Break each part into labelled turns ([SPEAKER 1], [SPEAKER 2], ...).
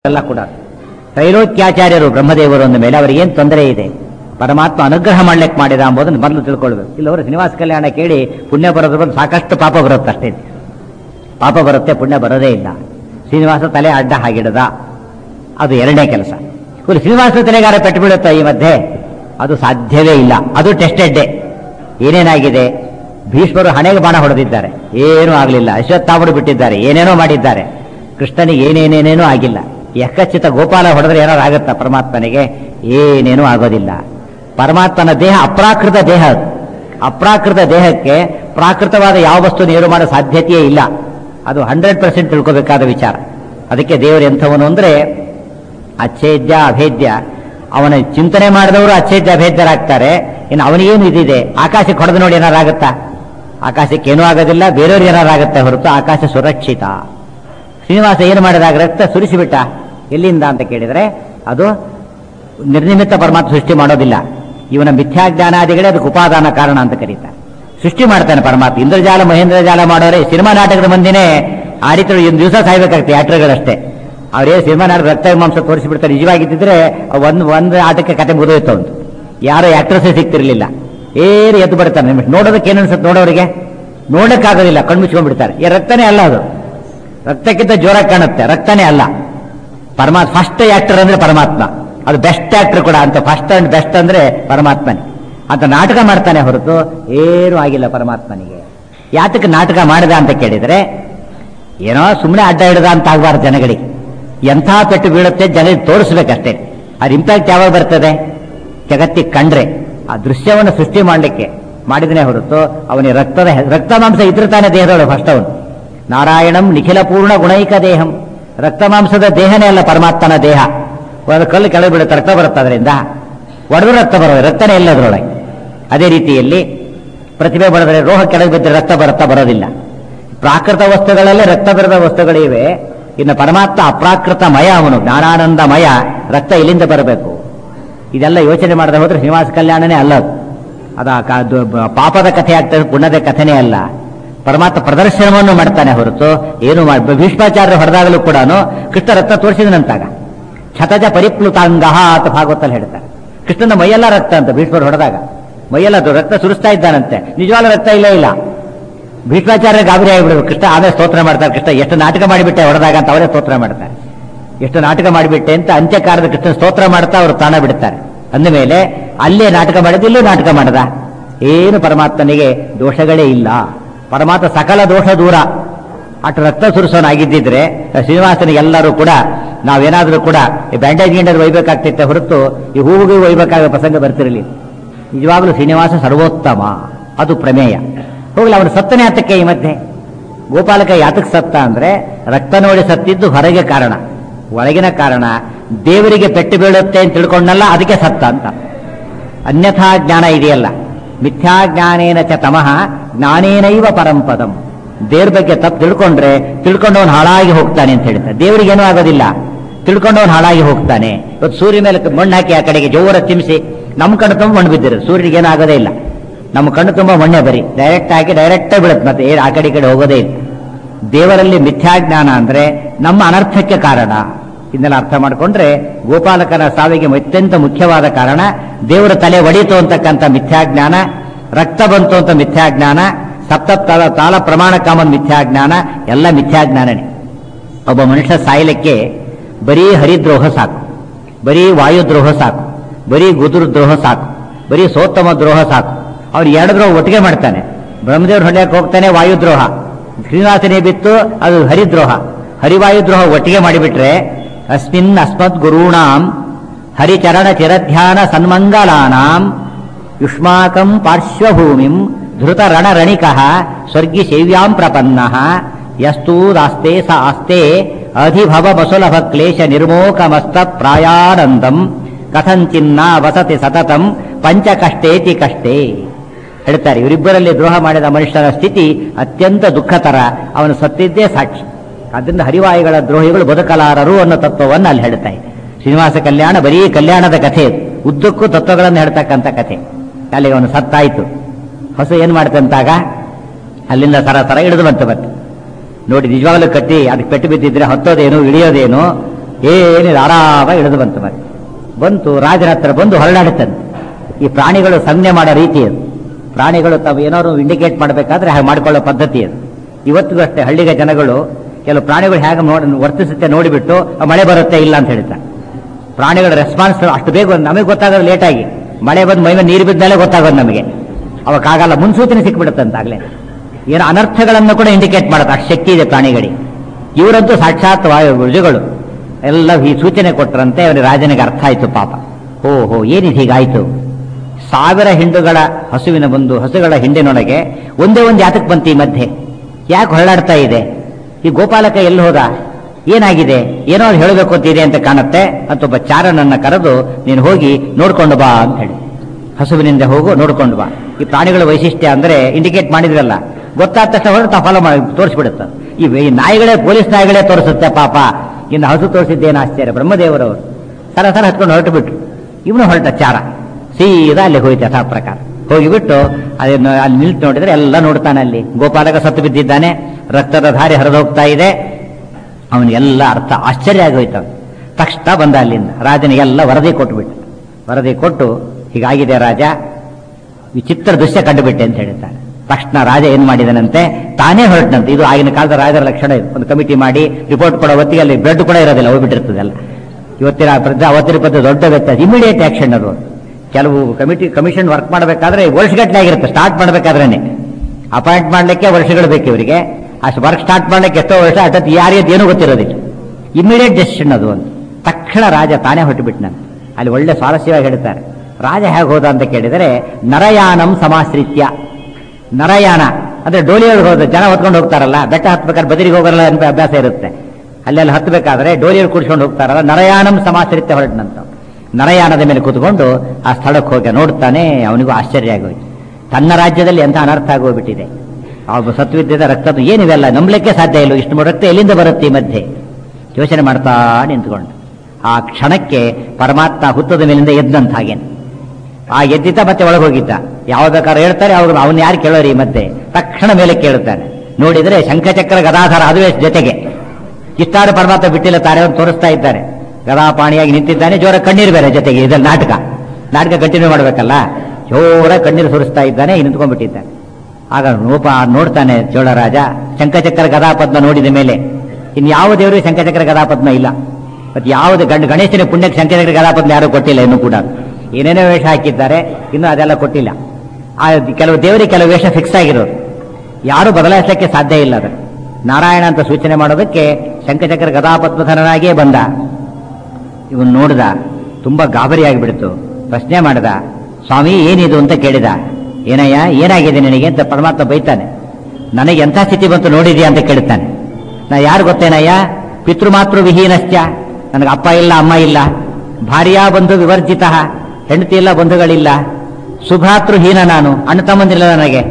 [SPEAKER 1] ಎಲ್ಲ ಕೂಡ ತ್ರೈಲೋಕ್ಯಾಚಾರ್ಯರು ಬ್ರಹ್ಮದೇವರು ಅಂದ ಮೇಲೆ ಅವರಿಗೆ ಏನು ತೊಂದರೆ ಇದೆ ಪರಮಾತ್ಮ ಅನುಗ್ರಹ ಮಾಡ್ಲಿಕ್ಕೆ ಮಾಡಿದ ಎಂಬುದನ್ನು ಮೊದಲು ತಿಳ್ಕೊಳ್ಬೇಕು ಇಲ್ಲವರು ಶ್ರೀನಿವಾಸ ಕಲ್ಯಾಣ ಕೇಳಿ ಪುಣ್ಯ ಬರೋದ್ರ ಬಂದು ಸಾಕಷ್ಟು ಪಾಪ ಬರುತ್ತೆ ಅಷ್ಟೇ ಪಾಪ ಬರುತ್ತೆ ಪುಣ್ಯ ಬರೋದೇ ಇಲ್ಲ ಶ್ರೀನಿವಾಸ ತಲೆ ಅಡ್ಡ ಹಾಗಿಡದ ಅದು ಎರಡನೇ ಕೆಲಸ ಇವರು ಶ್ರೀನಿವಾಸ ತಲೆಗಾರ ಪೆಟ್ಟು ಬೀಳುತ್ತಾ ಈ ಮಧ್ಯೆ ಅದು ಸಾಧ್ಯವೇ ಇಲ್ಲ ಅದು ಟೆಸ್ಟೆಡ್ಡೆ ಏನೇನಾಗಿದೆ ಭೀಷ್ಮರು ಹಣೆಗೆ ಬಾಣ ಹೊಡೆದಿದ್ದಾರೆ ಏನೂ ಆಗಲಿಲ್ಲ ಅಶ್ವತ್ಥಾಮರು ಬಿಟ್ಟಿದ್ದಾರೆ ಏನೇನೋ ಮಾಡಿದ್ದಾರೆ ಕೃಷ್ಣನಿಗೆ ಏನೇನೇನೇನೂ ಆಗಿಲ್ಲ ಯಕ್ಕಚ್ಚಿತ ಗೋಪಾಲ ಹೊಡೆದ್ರೆ ಏನಾದ್ರು ಆಗುತ್ತಾ ಪರಮಾತ್ಮನಿಗೆ ಏನೇನೂ ಆಗೋದಿಲ್ಲ ಪರಮಾತ್ಮನ ದೇಹ ಅಪ್ರಾಕೃತ ದೇಹ ಅದು ಅಪ್ರಾಕೃತ ದೇಹಕ್ಕೆ ಪ್ರಾಕೃತವಾದ ಯಾವ ವಸ್ತು ನೀರು ಮಾಡೋ ಸಾಧ್ಯತೆಯೇ ಇಲ್ಲ ಅದು ಹಂಡ್ರೆಡ್ ಪರ್ಸೆಂಟ್ ತಿಳ್ಕೋಬೇಕಾದ ವಿಚಾರ ಅದಕ್ಕೆ ದೇವರು ಎಂಥವನು ಅಂದ್ರೆ ಅಚ್ಛೇದ್ಯ ಅಭೇದ್ಯ ಅವನ ಚಿಂತನೆ ಮಾಡಿದವರು ಅಚ್ಛೇದ್ಯ ಅಭೇದ್ಯರಾಗ್ತಾರೆ ಇನ್ನು ಅವನಿಗೇನು ಇದಿದೆ ಆಕಾಶಕ್ಕೆ ಹೊಡೆದು ನೋಡಿ ಏನಾರಾಗುತ್ತಾ ಆಕಾಶಕ್ಕೆ ಏನೂ ಆಗೋದಿಲ್ಲ ಬೇರೆಯವ್ರಿಗೆ ಏನಾರಾಗುತ್ತೆ ಹೊರತು ಆಕಾಶ ಸುರಕ್ಷಿತ ಶ್ರೀನಿವಾಸ ಏನು ಮಾಡಿದಾಗ ರಕ್ತ ಸುರಿಸಿಬಿಟ್ಟ ಎಲ್ಲಿಂದ ಅಂತ ಕೇಳಿದ್ರೆ ಅದು ನಿರ್ನಿಮಿತ್ತ ಪರಮಾತ್ಮ ಸೃಷ್ಟಿ ಮಾಡೋದಿಲ್ಲ ಇವನ ಮಿಥ್ಯಾಜ್ಞಾನಾದಿಗಳೇ ಅದಕ್ಕೆ ಉಪಾದಾನ ಕಾರಣ ಅಂತ ಕರೀತಾರೆ ಸೃಷ್ಟಿ ಮಾಡ್ತಾನೆ ಪರಮಾತ್ಮ ಇಂದ್ರಜಾಲ ಮಹೇಂದ್ರಜಾಲ ಮಾಡೋರೆ ಸಿನಿಮಾ ನಾಟಕದ ಮಂದಿನೇ ಆ ರೀತಿ ಒಂದು ದಿವಸ ಸಾಯ್ಬೇಕಾಗ್ತದೆ ಆಕ್ಟರ್ಗಳಷ್ಟೇ ಅವರೇ ಸಿನಿಮಾ ನಾಟಕ ರಕ್ತ ಮಾಂಸ ತೋರಿಸಿಬಿಡ್ತಾರೆ ನಿಜವಾಗಿದ್ದಿದ್ರೆ ಒಂದು ಒಂದು ಆಟಕ್ಕೆ ಕತೆ ಮುಗಿದೋಯ್ತು ಒಂದು ಯಾರೋ ಆಕ್ಟ್ರೆಸ್ ಸಿಗ್ತಿರ್ಲಿಲ್ಲ ಏರಿ ಎದ್ದು ಬಿಡ್ತಾನೆ ನಿಮಿಷ ನೋಡೋದಕ್ಕೆ ಏನು ಅನ್ಸುತ್ತೆ ನೋಡೋರಿಗೆ ನೋಡಕ್ಕಾಗೋದಿಲ್ಲ ಕಣ್ಣು ಮುಚ್ಕೊಂಡ್ಬಿಡ್ತಾರೆ ಈ ರಕ್ತನೇ ಅಲ್ಲ ಅದು ರಕ್ತಕ್ಕಿಂತ ಜೋರಾಗಿ ಕಾಣುತ್ತೆ ರಕ್ತನೇ ಅಲ್ಲ ಪರಮಾತ್ಮ ಫಸ್ಟ್ ಆಕ್ಟರ್ ಅಂದ್ರೆ ಪರಮಾತ್ಮ ಅದು ಬೆಸ್ಟ್ ಆಕ್ಟರ್ ಕೂಡ ಅಂತ ಫಸ್ಟ್ ಅಂಡ್ ಬೆಸ್ಟ್ ಅಂದ್ರೆ ಪರಮಾತ್ಮನೇ ಅಂತ ನಾಟಕ ಮಾಡ್ತಾನೆ ಹೊರತು ಏನೂ ಆಗಿಲ್ಲ ಪರಮಾತ್ಮನಿಗೆ ಯಾತಕ್ಕೆ ನಾಟಕ ಮಾಡಿದ ಅಂತ ಕೇಳಿದ್ರೆ ಏನೋ ಸುಮ್ಮನೆ ಅಡ್ಡ ಹಿಡ್ದ ಅಂತ ಆಗಬಾರ್ದು ಜನಗಳಿಗೆ ಎಂಥ ಪೆಟ್ಟು ಬೀಳುತ್ತೆ ಜನರಿಗೆ ತೋರಿಸ್ಬೇಕಷ್ಟೇ ಅದು ಇಂಪ್ಯಾಕ್ಟ್ ಯಾವಾಗ ಬರ್ತದೆ ಜಗತ್ತಿಗೆ ಕಂಡ್ರೆ ಆ ದೃಶ್ಯವನ್ನು ಸೃಷ್ಟಿ ಮಾಡಲಿಕ್ಕೆ ಮಾಡಿದನೇ ಹೊರತು ಅವನಿಗೆ ರಕ್ತದ ರಕ್ತ ಮಾಂಸ ಇದ್ರೆ ತಾನೇ ದೇಹದೊಳಗೆ ಫಸ್ಟ್ ಅವನು ನಾರಾಯಣಂ ನಿಖಿಲ ಪೂರ್ಣ ಗುಣೈಕ ದೇಹಂ ರಕ್ತ ಮಾಂಸದ ದೇಹನೇ ಅಲ್ಲ ಪರಮಾತ್ಮನ ದೇಹ ಒಂದು ಕಲ್ಲು ಕೆಳಗೆ ಬೀಳುತ್ತೆ ರಕ್ತ ಬರುತ್ತೆ ಅದರಿಂದ ಒಡೆದು ರಕ್ತ ಬರೋದು ರಕ್ತನೇ ಇಲ್ಲ ಅದರೊಳಗೆ ಅದೇ ರೀತಿಯಲ್ಲಿ ಪ್ರತಿಭೆ ಬರೆದರೆ ರೋಹ ಕೆಳಗೆ ಬಿದ್ದರೆ ರಕ್ತ ಬರುತ್ತಾ ಬರೋದಿಲ್ಲ ಪ್ರಾಕೃತ ವಸ್ತುಗಳಲ್ಲೇ ರಕ್ತ ಬರದ ವಸ್ತುಗಳಿವೆ ಇನ್ನು ಪರಮಾತ್ಮ ಅಪ್ರಾಕೃತ ಮಯ ಅವನು ಜ್ಞಾನಾನಂದಮಯ ರಕ್ತ ಇಲ್ಲಿಂದ ಬರಬೇಕು ಇದೆಲ್ಲ ಯೋಚನೆ ಮಾಡದೆ ಹೋದ್ರೆ ಶ್ರೀನಿವಾಸ ಕಲ್ಯಾಣನೇ ಅಲ್ಲ ಅದು ಅದ ಕ- ಅದು ಬ- ಪಾಪದ ಕಥೆ ಆಗ್ತದೆ ಪುಣ್ಯದ ಕಥೆನೇ ಅಲ್ಲ ಪರಮಾತ್ಮ ಪ್ರದರ್ಶನವನ್ನು ಮಾಡ್ತಾನೆ ಹೊರತು ಏನು ಮಾಡಿ ಭೀಷ್ಮಾಚಾರ್ಯ ಹೊಡೆದಾಗಲೂ ಕೂಡ ಕೃಷ್ಣ ರಕ್ತ ತೋರಿಸಿದನಂತಾಗ ಕ್ಷತಜ ಪರಿಪ್ಲುತಾಂಗ ಅಂತ ಭಾಗವತಲ್ಲಿ ಹೇಳ್ತಾರೆ ಕೃಷ್ಣನ ಮೈಯೆಲ್ಲ ರಕ್ತ ಅಂತ ಭೀಷ್ಮರು ಹೊಡೆದಾಗ ಮೈಯೆಲ್ಲ ಅದು ರಕ್ತ ಸುರಿಸ್ತಾ ಇದ್ದಾನಂತೆ ನಿಜವಾದ ರಕ್ತ ಇಲ್ಲ ಇಲ್ಲ ಭೀಷ್ಮಾಚಾರ್ಯ ಗಾಬರಿ ಆಗಿಬಿಡೋದು ಕೃಷ್ಣ ಆಮೇಲೆ ಸ್ತೋತ್ರ ಮಾಡ್ತಾರೆ ಕೃಷ್ಣ ಎಷ್ಟು ನಾಟಕ ಮಾಡಿಬಿಟ್ಟೆ ಹೊಡೆದಾಗ ಅಂತ ಅವರೇ ಸ್ತೋತ್ರ ಮಾಡ್ತಾರೆ ಎಷ್ಟು ನಾಟಕ ಮಾಡಿಬಿಟ್ಟೆ ಅಂತ ಅಂತ್ಯಕಾಲದ ಕೃಷ್ಣ ಸ್ತೋತ್ರ ಮಾಡ್ತಾ ಅವರು ತಾಣ ಬಿಡ್ತಾರೆ ಅಂದಮೇಲೆ ಅಲ್ಲೇ ನಾಟಕ ಮಾಡಿದ ಇಲ್ಲೂ ನಾಟಕ ಮಾಡದ ಏನು ಪರಮಾತ್ಮನಿಗೆ ದೋಷಗಳೇ ಇಲ್ಲ ಪರಮಾತ್ಮ ಸಕಲ ದೋಷ ದೂರ ಅಷ್ಟು ರಕ್ತ ಸುರಿಸೋನಾಗಿದ್ದಿದ್ರೆ ಶ್ರೀನಿವಾಸನಿಗೆ ಎಲ್ಲರೂ ಕೂಡ ನಾವೇನಾದ್ರೂ ಕೂಡ ಈ ಬ್ಯಾಂಡೇಜ್ ಗಿಂಡೇಜ್ ಒಯ್ಬೇಕಾಗ್ತಿತ್ತೆ ಹೊರತು ಈ ಹೂವಿಗೆ ಒಯ್ಬೇಕಾಗೋ ಪ್ರಸಂಗ ಬರ್ತಿರಲಿಲ್ಲ ನಿಜವಾಗ್ಲೂ ಶ್ರೀನಿವಾಸ ಸರ್ವೋತ್ತಮ ಅದು ಪ್ರಮೇಯ ಹೋಗ್ಲಿ ಅವನು ಸತ್ತನೇ ಹತ್ತಕ್ಕೆ ಈ ಮಧ್ಯೆ ಗೋಪಾಲಕ ಯಾತಕ್ಕೆ ಸತ್ತ ಅಂದ್ರೆ ರಕ್ತ ನೋಡಿ ಸತ್ತಿದ್ದು ಹೊರಗೆ ಕಾರಣ ಒಳಗಿನ ಕಾರಣ ದೇವರಿಗೆ ಪೆಟ್ಟು ಬೀಳುತ್ತೆ ಅಂತ ತಿಳ್ಕೊಂಡಲ್ಲ ಅದಕ್ಕೆ ಸತ್ತ ಅಂತ ಅನ್ಯಥಾ ಜ್ಞಾನ ಇದೆಯಲ್ಲ ಮಿಥ್ಯಾ ಜ್ಞಾನೇನ ಚ ತಮಃ ಜ್ಞಾನೇನೈವ ಪರಂಪದಂ ದೇವ್ರ ಬಗ್ಗೆ ತಪ್ಪು ತಿಳ್ಕೊಂಡ್ರೆ ತಿಳ್ಕೊಂಡವನು ಹಾಳಾಗಿ ಹೋಗ್ತಾನೆ ಅಂತ ಹೇಳ್ತಾರೆ ದೇವರಿಗೇನೂ ಆಗೋದಿಲ್ಲ ತಿಳ್ಕೊಂಡವನು ಹಾಳಾಗಿ ಹೋಗ್ತಾನೆ ಇವತ್ತು ಸೂರ್ಯ ಮೇಲೆ ಮಣ್ಣು ಹಾಕಿ ಆ ಕಡೆಗೆ ಜೋರ ತಿಮ್ಮಿಸಿ ನಮ್ಮ ಕಣ್ಣು ತುಂಬ ಮಣ್ಣು ಬಿದ್ದಿರೋದು ಸೂರ್ಯನಿಗೇನೂ ಆಗೋದೇ ಇಲ್ಲ ನಮ್ಮ ಕಣ್ಣು ತುಂಬ ಮಣ್ಣೆ ಬರಿ ಡೈರೆಕ್ಟ್ ಆಗಿ ಡೈರೆಕ್ಟ್ ಬೀಳುತ್ತೆ ಮತ್ತೆ ಏನು ಆ ಕಡೆ ಈ ಕಡೆ ಹೋಗೋದೇ ಇಲ್ಲ ದೇವರಲ್ಲಿ ಮಿಥ್ಯಾಜ್ಞಾನ ಅಂದ್ರೆ ನಮ್ಮ ಅನರ್ಥಕ್ಕೆ ಕಾರಣ ಇದನ್ನೆಲ್ಲ ಅರ್ಥ ಮಾಡಿಕೊಂಡ್ರೆ ಗೋಪಾಲಕನ ಸಾವಿಗೆ ಅತ್ಯಂತ ಮುಖ್ಯವಾದ ಕಾರಣ ದೇವರ ತಲೆ ಒಡೀತು ಅಂತಕ್ಕಂಥ ಮಿಥ್ಯಾಜ್ಞಾನ ರಕ್ತ ಬಂತು ಅಂತ ಮಿಥ್ಯಾಜ್ಞಾನ ಸಪ್ತ ತಾಳ ತಾಳ ಪ್ರಮಾಣ ಕಾಮನ್ ಮಿಥ್ಯಾಜ್ಞಾನ ಎಲ್ಲ ಮಿಥ್ಯಾಜ್ಞಾನನೇ ಒಬ್ಬ ಮನುಷ್ಯ ಸಾಯಲಿಕ್ಕೆ ಬರೀ ಹರಿದ್ರೋಹ ಸಾಕು ಬರೀ ವಾಯುದ್ರೋಹ ಸಾಕು ಬರೀ ಗುದುರುದ್ರೋಹ ಸಾಕು ಬರೀ ಸೋತ್ತಮ ದ್ರೋಹ ಸಾಕು ಅವ್ರು ಎರಡು ದ್ರೋಹ ಒಟ್ಟಿಗೆ ಮಾಡ್ತಾನೆ ಬ್ರಹ್ಮದೇವ್ರ ಹೊಡೆಯಕ್ಕೆ ಹೋಗ್ತಾನೆ ವಾಯುದ್ರೋಹ ಶ್ರೀನಿವಾಸನೇ ಬಿತ್ತು ಅದು ಹರಿದ್ರೋಹ ಹರಿವಾಯುದ್ರೋಹ ಒಟ್ಟಿಗೆ ಮಾಡಿಬಿಟ್ರೆ ಅಸ್ಮಿನ್ ಅಸ್ಮದ್ ಗುರುಣಾಂ ಹರಿಚರಣ ಚಿರಧ್ಯಾನ ಸನ್ಮಂಗಲಾನಾಂ ಯುಷ್ಮಾಕಂ ಪಾರ್ಶ್ವಭೂಮಿಂ ಧೃತ ರಣರಣಿಕಃ ಸ್ವರ್ಗಿ ಸೇವ್ಯಾಂ ಪ್ರಪನ್ನಃ ಯಸ್ತೂದಾಸ್ತೆ ಸ ಆಸ್ತೆ ಅಧಿಭವ ಬಸುಲಭ ಕ್ಲೇಶ ನಿರ್ಮೋಕಮಸ್ತ ಪ್ರಾಯಾನಂದಂ ಕಥಂಚಿನ್ನ ವಸತಿ ಸತತಂ ಪಂಚಕಷ್ಟೇತಿ ಕಷ್ಟೇ ಹೇಳ್ತಾರೆ ಇವರಿಬ್ಬರಲ್ಲಿ ದ್ರೋಹ ಮಾಡಿದ ಮನುಷ್ಯನ ಸ್ಥಿತಿ ಅತ್ಯಂತ ದುಃಖತರ ಅವನು ಸತ್ತಿದ್ದೇ ಸಾಕ್ಷಿ ಅದರಿಂದ ಹರಿವಾಯುಗಳ ದ್ರೋಹಿಗಳು ಬದುಕಲಾರರು ಅನ್ನೋ ತತ್ವವನ್ನು ಅಲ್ಲಿ ಹೇಳ್ತಾ ಇದೆ ಶ್ರೀನಿವಾಸ ಕಲ್ಯಾಣ ಬರೀ ಕಲ್ಯಾಣದ ಕಥೆ ಇದು. ಉದ್ದಕ್ಕೂ ತತ್ವಗಳನ್ನು ಹೇಳ್ತಕ್ಕಂಥ ಕಥೆ ಅಲ್ಲಿಗೆ ಅವನು ಸತ್ತಾಯಿತು ಹೊಸ ಏನ್ ಮಾಡ್ತಂತಾಗ ಅಲ್ಲಿಂದ ಸರ ಸರ ಹಿಡಿದು ಬಂತು ಮತ್ತೆ ನೋಡಿ ನಿಜವಾಗ್ಲೂ ಕಟ್ಟಿ ಅದಕ್ಕೆ ಪೆಟ್ಟು ಬಿದ್ದಿದ್ರೆ ಹತ್ತೋದೇನು ಇಳಿಯೋದೇನು ಏನಿಲ್ಲ ಆರಾಮಾಗಿ ಇಳಿದು ಬಂತು ಮತ್ತೆ ಬಂತು ರಾಜನ ಹತ್ರ ಬಂದು ಹೊರಡಾಡುತ್ತಂತೆ ಈ ಪ್ರಾಣಿಗಳು ಸಂಜ್ಞೆ ಮಾಡೋ ರೀತಿ ಅದು ಪ್ರಾಣಿಗಳು ತಾವು ಏನಾದ್ರು ಇಂಡಿಕೇಟ್ ಮಾಡಬೇಕಾದ್ರೆ ಹಾಗೆ ಮಾಡಿಕೊಳ್ಳೋ ಪದ್ಧತಿ ಅದು ಇವತ್ತಿಗೂ ಅಷ್ಟೇ ಹಳ್ಳಿಗೆ ಜನಗಳು ಕೆಲವು ಪ್ರಾಣಿಗಳು ಹೇಗೆ ನೋಡಿ ವರ್ತಿಸುತ್ತೆ ನೋಡಿಬಿಟ್ಟು ಆ ಮಳೆ ಬರುತ್ತೆ ಇಲ್ಲ ಅಂತ ಹೇಳ್ತಾರೆ ಪ್ರಾಣಿಗಳ ರೆಸ್ಪಾನ್ಸ್ ಅಷ್ಟು ಬೇಗ ನಮಗೆ ಗೊತ್ತಾಗೋದು ಲೇಟಾಗಿ ಮಳೆ ಬಂದು ಮೈ ಮೇಲೆ ನೀರು ಬಿದ್ದ ಮೇಲೆ ಗೊತ್ತಾಗೋದು ನಮಗೆ ಅವಾಗಲ್ಲ ಮುನ್ಸೂಚನೆ ಸಿಕ್ಬಿಡುತ್ತಂತಾಗಲೇ ಏನೋ ಅನರ್ಥಗಳನ್ನು ಕೂಡ ಇಂಡಿಕೇಟ್ ಮಾಡುತ್ತೆ ಅಷ್ಟು ಶಕ್ತಿ ಇದೆ ಪ್ರಾಣಿಗಳಿಗೆ ಇವರಂತೂ ಸಾಕ್ಷಾತ್ ವಾಯು ರುಜುಗಳು ಎಲ್ಲ ಈ ಸೂಚನೆ ಕೊಟ್ಟರಂತೆ ಅವನಿಗೆ ರಾಜನಿಗೆ ಅರ್ಥ ಆಯ್ತು ಪಾಪ ಓ ಹೋ ಏನಿದು ಹೀಗಾಯ್ತು ಸಾವಿರ ಹಿಂಡುಗಳ ಹಸುವಿನ ಒಂದು ಹಸುಗಳ ಹಿಂಡಿನೊಳಗೆ ಒಂದೇ ಒಂದು ಯಾತಕ್ಕೆ ಬಂತು ಈ ಮಧ್ಯೆ ಯಾಕೆ ಹೊರಳಾಡ್ತಾ ಇದೆ ಈ ಗೋಪಾಲಕ ಎಲ್ಲಿ ಹೋದ ಏನಾಗಿದೆ ಏನೋ ಅವ್ರು ಹೇಳಬೇಕು ಅಂತಿದೆ ಅಂತ ಕಾಣುತ್ತೆ ಅಂತ ಒಬ್ಬ ಚಾರನನ್ನ ಕರೆದು ನೀನು ಹೋಗಿ ನೋಡ್ಕೊಂಡು ಬಾ ಅಂತ ಹೇಳಿ ಹಸುವಿನಿಂದ ಹೋಗು ನೋಡ್ಕೊಂಡು ಬಾ ಈ ಪ್ರಾಣಿಗಳ ವೈಶಿಷ್ಟ್ಯ ಅಂದ್ರೆ ಇಂಡಿಕೇಟ್ ಮಾಡಿದ್ರಲ್ಲ ಗೊತ್ತಾದ ತಕ್ಷಣ ಹೊರಟು ತಾ ಫಾಲೋ ಮಾಡಿ ತೋರಿಸ್ಬಿಡುತ್ತೆ ಈ ಈ ನಾಯಿಗಳೇ ಪೊಲೀಸ್ ನಾಯಿಗಳೇ ತೋರಿಸುತ್ತೆ ಪಾಪ ಇನ್ನು ಹಸು ತೋರಿಸಿದ್ದೇನು ಆಶ್ಚರ್ಯ ಬ್ರಹ್ಮದೇವರವರು ಸರ ಸರ ಹತ್ಕೊಂಡು ಹೊರಟು ಬಿಟ್ರು ಇವನು ಹೊರಟ ಚಾರ ಸೀದಾ ಅಲ್ಲಿ ಹೋಯ್ತು ಯಥಾ ಪ್ರಕಾರ ಹೋಗಿಬಿಟ್ಟು ಅದನ್ನು ಅಲ್ಲಿ ನಿಲ್ತು ನೋಡಿದ್ರೆ ಎಲ್ಲ ನೋಡ್ತಾನೆ ಅಲ್ಲಿ ಗೋಪಾಲಕ ಸತ್ತು ಬಿದ್ದಿದ್ದಾನೆ ರಕ್ತದ ಧಾರೆ ಹರಿದು ಹೋಗ್ತಾ ಇದೆ ಅವನಿಗೆಲ್ಲ ಅರ್ಥ ಆಶ್ಚರ್ಯ ಆಗೋಯ್ತು ಅವ್ನು. ತಕ್ಷಣ ಬಂದ ಅಲ್ಲಿಂದ ರಾಜನಿಗೆಲ್ಲ ವರದಿ ಕೊಟ್ಟುಬಿಟ್ಟು ವರದಿ ಕೊಟ್ಟು ಹೀಗಾಗಿದೆ ರಾಜ ವಿಚಿತ್ರ ದೃಶ್ಯ ಕಂಡುಬಿಟ್ಟೆ ಅಂತ ಹೇಳ್ತಾನೆ ತಕ್ಷಣ ರಾಜ ಏನ್ ಮಾಡಿದನಂತೆ ತಾನೇ ಹೊರಟನಂತೆ ಇದು ಆಗಿನ ಕಾಲದ ರಾಜರ ಲಕ್ಷಣ ಇದು ಒಂದು ಕಮಿಟಿ ಮಾಡಿ ರಿಪೋರ್ಟ್ ಕೊಡೋ ಹೊತ್ತಿಗೆ ಅಲ್ಲಿ ಬ್ಲಡ್ ಕೂಡ ಇರೋದಿಲ್ಲ ಹೋಗ್ಬಿಟ್ಟಿರ್ತದಲ್ಲ ಇವತ್ತಿನ ಪ್ರಜ್ಞಾ ಅವತ್ತಿನ ಪದ್ಧತಿ ದೊಡ್ಡ ವ್ಯತ್ಯಾಸ ಇಮಿಡಿಯೇಟ್ ಆಕ್ಷನ್ ಅದು ಕೆಲವು ಕಮಿಟಿ ಕಮಿಷನ್ ವರ್ಕ್ ಮಾಡಬೇಕಾದ್ರೆ ವರ್ಷಗಟ್ಟಲೆ ಆಗಿರುತ್ತೆ ಸ್ಟಾರ್ಟ್ ಮಾಡಬೇಕಾದ್ರೇನೆ ಅಪಾಯಿಂಟ್ ಮಾಡ್ಲಿಕ್ಕೆ ವರ್ಷಗಳು ಬೇಕು ಇವರಿಗೆ ಅಷ್ಟು ವರ್ಕ್ ಸ್ಟಾರ್ಟ್ ಮಾಡ್ಲಿಕ್ಕೆ ಎಷ್ಟೋ ವರ್ಷ ಅಟತ್ ಯಾರಿಗೆ ಏನೂ ಗೊತ್ತಿರೋದಿಲ್ಲ ಇಮಿಡಿಯೇಟ್ ಡೆಸಿಷನ್ ಅದು ಒಂದು ತಕ್ಷಣ ರಾಜ ತಾನೇ ಹೊಟ್ಟುಬಿಟ್ಟು ನಾನು ಅಲ್ಲಿ ಒಳ್ಳೆ ಸ್ವಾರಸ್ಯವಾಗಿ ಹೇಳ್ತಾರೆ ರಾಜ ಹೇಗೆ ಹೋದ ಅಂತ ಕೇಳಿದರೆ ನರಯಾನಂ ಸಮಾಶ್ರಿತ್ಯ ನರಯಾನ ಅಂದ್ರೆ ಡೋಲಿಯೊಳಗೆ ಹೋದ ಜನ ಹೊತ್ಕೊಂಡು ಹೋಗ್ತಾರಲ್ಲ ಬೆಟ್ಟ ಹತ್ಬೇಕಾದ್ರೆ ಬದಿರಿಗೆ ಹೋಗಲ್ಲ ಅಂತ ಅಭ್ಯಾಸ ಇರುತ್ತೆ ಅಲ್ಲೆಲ್ಲ ಹತ್ತಬೇಕಾದ್ರೆ ಡೋಲಿಯಲ್ಲಿ ಕೂಡ್ಸ್ಕೊಂಡು ಹೋಗ್ತಾರಲ್ಲ ನರಯಾನಂ ಸಮಾಶ್ರಿತ್ಯ ಹೊರಟನಂತ ನರಯಾನದ ಮೇಲೆ ಕೂತ್ಕೊಂಡು ಆ ಸ್ಥಳಕ್ಕೆ ಹೋಗಿ ನೋಡ್ತಾನೆ ಅವನಿಗೂ ಆಶ್ಚರ್ಯ ಆಗೋಯ್ತು ತನ್ನ ರಾಜ್ಯದಲ್ಲಿ ಎಂಥ ಅನರ್ಥ ಆಗೋಗ್ಬಿಟ್ಟಿದೆ ಆ ಸತ್ವಿದ್ಯದ ರಕ್ತದ ಏನಿವೆಲ್ಲ ನಂಬಲಿಕ್ಕೆ ಸಾಧ್ಯ ಇಲ್ಲ ಇಷ್ಟು ರಕ್ತ ಎಲ್ಲಿಂದ ಬರುತ್ತೆ ಈ ಮಧ್ಯೆ ಯೋಚನೆ ಮಾಡ್ತಾ ನಿಂತ್ಕೊಂಡು ಆ ಕ್ಷಣಕ್ಕೆ ಪರಮಾತ್ಮ ಹುತ್ತದ ಮೇಲಿಂದ ಎದ್ದಂತ ಹಾಗೇನೆ ಆ ಎದ್ದಿದ್ದ ಮತ್ತೆ ಒಳಗೆ ಹೋಗಿದ್ದ ಯಾವ ಬೇಕಾದ್ರೆ ಹೇಳ್ತಾರೆ ಅವ್ರು ಅವನು ಯಾರು ಕೇಳೋರಿ ಈ ಮತ್ತೆ ತಕ್ಷಣ ಮೇಲೆ ಕೇಳುತ್ತಾನೆ ನೋಡಿದ್ರೆ ಶಂಖಚಕ್ರ ಗದಾಧಾರ ಅದುವೇ ಜೊತೆಗೆ ಇಷ್ಟಾರು ಪರಮಾತ್ಮ ಬಿಟ್ಟಿಲ್ಲ ತಾರೆ ಅವ್ರು ತೋರಿಸ್ತಾ ಇದ್ದಾರೆ ಗದಾಪಾಣಿಯಾಗಿ ನಿಂತಿದ್ದಾನೆ ಜೋರ ಕಣ್ಣೀರು ಬೇರೆ ಜೊತೆಗೆ ಇದ್ರಲ್ಲಿ ನಾಟಕ ನಾಟಕ ಕಂಟಿನ್ಯೂ ಮಾಡಬೇಕಲ್ಲ ಜೋರ ಕಣ್ಣೀರು ಸುರಿಸ್ತಾ ಇದ್ದಾನೆ ನಿಂತ್ಕೊಂಡ್ಬಿಟ್ಟಿದ್ದಾನೆ ಆಗ ರೂಪ ನೋಡ್ತಾನೆ ಚೋಳರಾಜ ಶಂಖಚಕ್ರ ಗದಾಪದ್ಮ ನೋಡಿದ ಮೇಲೆ ಇನ್ ಯಾವ ದೇವರಿಗೆ ಶಂಖಚಕ್ರ ಗದಾಪದ್ಮ ಇಲ್ಲ ಮತ್ತೆ ಯಾವುದು ಗಂಡ ಗಣೇಶನ ಪುಣ್ಯಕ್ಕೆ ಶಂಖಚಕ್ರ ಗದಾಪದ್ಮ ಯಾರು ಕೊಟ್ಟಿಲ್ಲ ಇನ್ನೂ ಕೂಡ ಏನೇನೋ ವೇಷ ಹಾಕಿದ್ದಾರೆ ಇನ್ನೂ ಅದೆಲ್ಲ ಕೊಟ್ಟಿಲ್ಲ ಆ ಕೆಲವು ದೇವರಿಗೆ ಕೆಲವು ವೇಷ ಫಿಕ್ಸ್ ಆಗಿರೋದು ಯಾರು ಬದಲಾಯಿಸಲಿಕ್ಕೆ ಸಾಧ್ಯ ಇಲ್ಲ ಅದು ನಾರಾಯಣ ಅಂತ ಸೂಚನೆ ಮಾಡೋದಕ್ಕೆ ಶಂಖಚಕ್ರ ಗದಾಪದ್ಮಧರನಾಗಿಯೇ ಬಂದ ಇವನ್ ನೋಡಿದ ತುಂಬಾ ಗಾಬರಿ ಆಗಿಬಿಡ್ತು ಪ್ರಶ್ನೆ ಮಾಡಿದ ಸ್ವಾಮಿ ಏನಿದು ಅಂತ ಕೇಳಿದ ಏನಯ್ಯ ಏನಾಗಿದೆ ನಿನಗೆ ಅಂತ ಪರಮಾತ್ಮ ಬೈತಾನೆ ನನಗೆ ಎಂಥ ಸ್ಥಿತಿ ಬಂತು ನೋಡಿದ್ಯಾ ಅಂತ ಕೇಳ್ತಾನೆ ನಾ ಯಾರು ಗೊತ್ತೇನಯ್ಯ ಪಿತೃಮಾತೃ ವಿಹೀನಶ್ಚ ನನಗೆ ಅಪ್ಪ ಇಲ್ಲ ಅಮ್ಮ ಇಲ್ಲ ಭಾರ್ಯಾ ಬಂಧು ವಿವರ್ಜಿತ ಹೆಂಡತಿ ಇಲ್ಲ ಬಂಧುಗಳಿಲ್ಲ ಸುಭ್ರಾತೃಹೀನ ನಾನು ಅಣ್ಣ ತಮ್ಮಂದಿಲ್ಲ ನನಗೆ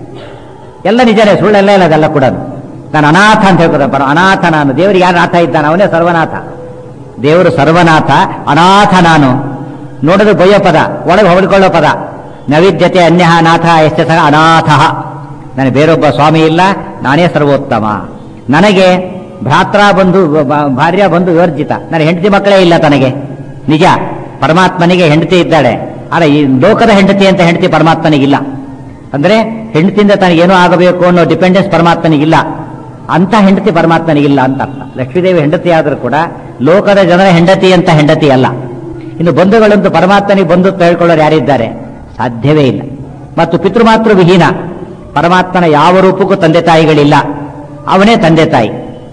[SPEAKER 1] ಎಲ್ಲ ನಿಜನೇ ಸುಳ್ಳೆಲ್ಲ ಇಲ್ಲ ಅದೆಲ್ಲ ಕೂಡ ನಾನು ಅನಾಥ ಅಂತ ಹೇಳ್ಕೊದ ಪರ ಅನಾಥ ನಾನು ದೇವರಿಗೆ ಯಾರು ನಾಥ ಇದ್ದಾನೆ ಅವನೇ ಸರ್ವನಾಥ ದೇವರು ಸರ್ವನಾಥ ಅನಾಥ ನಾನು ನೋಡೋದು ಬಯ್ಯೋ ಪದ ಒಳಗೆ ಹೊಡ್ಕೊಳ್ಳೋ ಪದ ನೈವಿದ್ಯತೆ ಅನ್ಯ ನಾಥ ಎಷ್ಟ ಸಹ ಅನಾಥ ನನಗೆ ಬೇರೊಬ್ಬ ಸ್ವಾಮಿ ಇಲ್ಲ ನಾನೇ ಸರ್ವೋತ್ತಮ ನನಗೆ ಭ್ರಾತ್ರ ಬಂಧು ಬ- ಭಾರ್ಯ ಬಂಧು ವಿವರ್ಜಿತ ನನಗೆ ಹೆಂಡತಿ ಮಕ್ಕಳೇ ಇಲ್ಲ ತನಗೆ ನಿಜ ಪರಮಾತ್ಮನಿಗೆ ಹೆಂಡತಿ ಇದ್ದಾಳೆ ಆದರೆ ಈ ಲೋಕದ ಹೆಂಡತಿ ಅಂತ ಹೆಂಡತಿ ಪರಮಾತ್ಮನಿಗಿಲ್ಲ ಅಂದ್ರೆ ಹೆಂಡತಿಯಿಂದ ತನಗೇನೋ ಆಗಬೇಕು ಅನ್ನೋ ಡಿಪೆಂಡೆನ್ಸ್ ಪರಮಾತ್ಮನಿಗಿಲ್ಲ ಅಂತ ಹೆಂಡತಿ ಪರಮಾತ್ಮನಿಗಿಲ್ಲ ಅಂತ ಅರ್ಥ ಲಕ್ಷ್ಮೀದೇವಿ ಹೆಂಡತಿ ಆದರೂ ಕೂಡ ಲೋಕದ ಜನರ ಹೆಂಡತಿ ಅಂತ ಹೆಂಡತಿ ಅಲ್ಲ ಇನ್ನು ಬಂಧುಗಳಂತೂ ಪರಮಾತ್ಮನಿಗೆ ಬಂಧುತ್ವ ಹೇಳ್ಕೊಳ್ಳೋರು ಯಾರಿದ್ದಾರೆ ಸಾಧ್ಯವೇ ಇಲ್ಲ ಮತ್ತು ಪಿತೃಮಾತೃ ವಿಹೀನ ಪರಮಾತ್ಮನ ಯಾವ ರೂಪಕ್ಕೂ ತಂದೆ ತಾಯಿಗಳಿಲ್ಲ ಅವನೇ ತಂದೆ ತಾಯಿ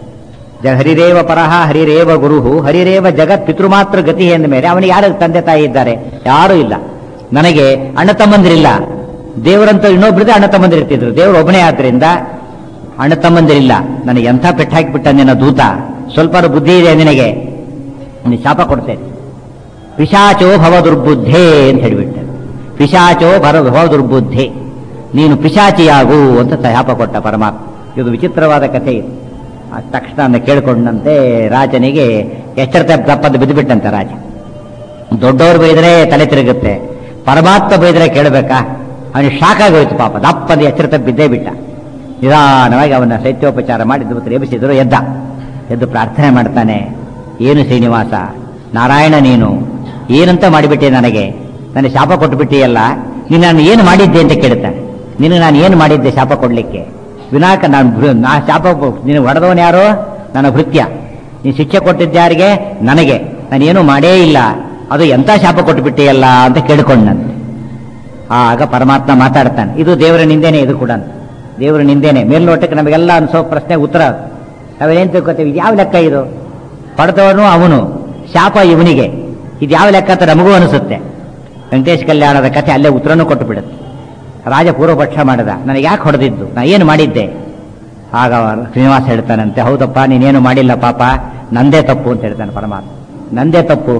[SPEAKER 1] ಜ- ಹರಿರೇವ ಪರಹ ಹರಿರೇವ ಗುರುಹು ಹರಿರೇವ ಜಗತ್ ಪಿತೃಮಾತೃ ಗತಿ ಎಂದ ಮೇಲೆ ಅವನಿಗೆ ಯಾರು ತಂದೆ ತಾಯಿ ಇದ್ದಾರೆ ಯಾರೂ ಇಲ್ಲ ನನಗೆ ಅಣ್ಣ ತಮ್ಮಂದಿರಿಲ್ಲ ದೇವರಂತೂ ಇನ್ನೊಬ್ರಿದ್ರೆ ಅಣ್ಣ ತಮ್ಮಂದಿರಿರ್ತಿದ್ರು ದೇವರು ಒಬ್ಬನೇ ಆದ್ರಿಂದ ಅಣ್ಣ ತಮ್ಮಂದಿರಿಲ್ಲ ನನಗೆ ಎಂಥ ಪೆಟ್ಟು ಹಾಕಿಬಿಟ್ಟ ನಿನ್ನ ದೂತ ಸ್ವಲ್ಪ ಬುದ್ಧಿ ಇದೆ ನಿನಗೆ ಒಂದು ಶಾಪ ಕೊಡ್ತೇನೆ ಪಿಶಾಚೋ ಭವ ದುರ್ಬುದ್ಧೇ ಅಂತ ಹೇಳಿಬಿಟ್ಟೆ ಪಿಶಾಚೋ ಭರ ಭವ ದುರ್ಬುದ್ಧಿ ನೀನು ಪಿಶಾಚಿಯಾಗು ಅಂತ ಶಾಪ ಕೊಟ್ಟ ಪರಮಾತ್ಮ ಇದು ವಿಚಿತ್ರವಾದ ಕಥೆ ಇದು ಆ ತಕ್ಷಣ ಅದನ್ನ ಕೇಳಿಕೊಂಡಂತೆ ರಾಜನಿಗೆ ಎಚ್ಚರ ತಪ್ಪದ್ದು ಬಿದ್ದುಬಿಟ್ಟಂತೆ ರಾಜ ದೊಡ್ಡವರು ಬೈದ್ರೆ ತಲೆ ತಿರುಗುತ್ತೆ ಪರಮಾತ್ಮ ಬೈದ್ರೆ ಕೇಳಬೇಕಾ ಅವನಿಗೆ ಶಾಕ್ ಆಗೋಯ್ತು ಪಾಪ ದಪ್ಪದ ಎಚ್ಚರ ತಪ್ಪಿ ಬಿದ್ದೇ ಬಿಟ್ಟ ನಿಧಾನವಾಗಿ ಅವನ ಶೈತ್ಯೋಪಚಾರ ಮಾಡಿ ದುತ್ರ ಎಬ್ಬಿಸಿದ್ರು ಎದ್ದ ಎದ್ದು ಪ್ರಾರ್ಥನೆ ಮಾಡ್ತಾನೆ ಏನು ಶ್ರೀನಿವಾಸ ನಾರಾಯಣ ನೀನು ಏನಂತ ಮಾಡಿಬಿಟ್ಟೆ ನನಗೆ ನನಗೆ ಶಾಪ ಕೊಟ್ಟುಬಿಟ್ಟಿಯಲ್ಲ ನೀನು ನಾನು ಏನು ಮಾಡಿದ್ದೆ ಅಂತ ಕೇಳ್ತಾನೆ ನಿನಗೆ ನಾನು ಏನು ಮಾಡಿದ್ದೆ ಶಾಪ ಕೊಡಲಿಕ್ಕೆ ವಿನಾಯಕ ನಾನು ಭೃ- ನಾ ಶಾಪ ಕೊ- ನೀನು ಹೊಡೆದವನು ಯಾರೋ ನನ್ನ ಭೃತ್ಯ ನೀನು ಶಿಕ್ಷೆ ಕೊಟ್ಟಿದ್ದಾರಿಗೆ ನನಗೆ ನಾನೇನು ಮಾಡೇ ಇಲ್ಲ ಅದು ಎಂಥ ಶಾಪ ಕೊಟ್ಟುಬಿಟ್ಟಿಯಲ್ಲ ಅಂತ ಕೇಳ್ಕೊಂಡಂತೆ ಆಗ ಪರಮಾತ್ಮ ಮಾತಾಡ್ತಾನೆ ಇದು ದೇವರ ನಿಂದೇನೆ ಇದು ಕೂಡ ದೇವರ ನಿಂದೇನೆ ಮೇಲ್ನೋಟಕ್ಕೆ ನಮಗೆಲ್ಲ ಅನ್ಸೋ ಪ್ರಶ್ನೆ ಉತ್ತರ ನಾವೇನೇನು ತಿಳ್ಕೊತೀವಿ ಇದು ಯಾವ ಲೆಕ್ಕ ಇದು ಪಡೆದವನು ಅವನು ಶಾಪ ಇವನಿಗೆ ಇದು ಯಾವ ಲೆಕ್ಕ ಅಂತ ನಮಗೂ ಅನಿಸುತ್ತೆ ವೆಂಕಟೇಶ್ ಕಲ್ಯಾಣದ ಕಥೆ ಅಲ್ಲೇ ಉತ್ತರನೂ ಕೊಟ್ಟು ಬಿಡುತ್ತೆ ರಾಜ ಪೂರ್ವಪಕ್ಷ ಮಾಡಿದ ನನಗೆ ಯಾಕೆ ಹೊಡೆದಿದ್ದು ನಾ ಏನು ಮಾಡಿದ್ದೆ ಆಗ ಅವ ಶ್ರೀನಿವಾಸ ಹೇಳ್ತಾನಂತೆ ಹೌದಪ್ಪ ನೀನೇನು ಮಾಡಿಲ್ಲ ಪಾಪ ನಂದೇ ತಪ್ಪು ಅಂತ ಹೇಳ್ತಾನೆ ಪರಮಾತ್ಮ ನಂದೇ ತಪ್ಪು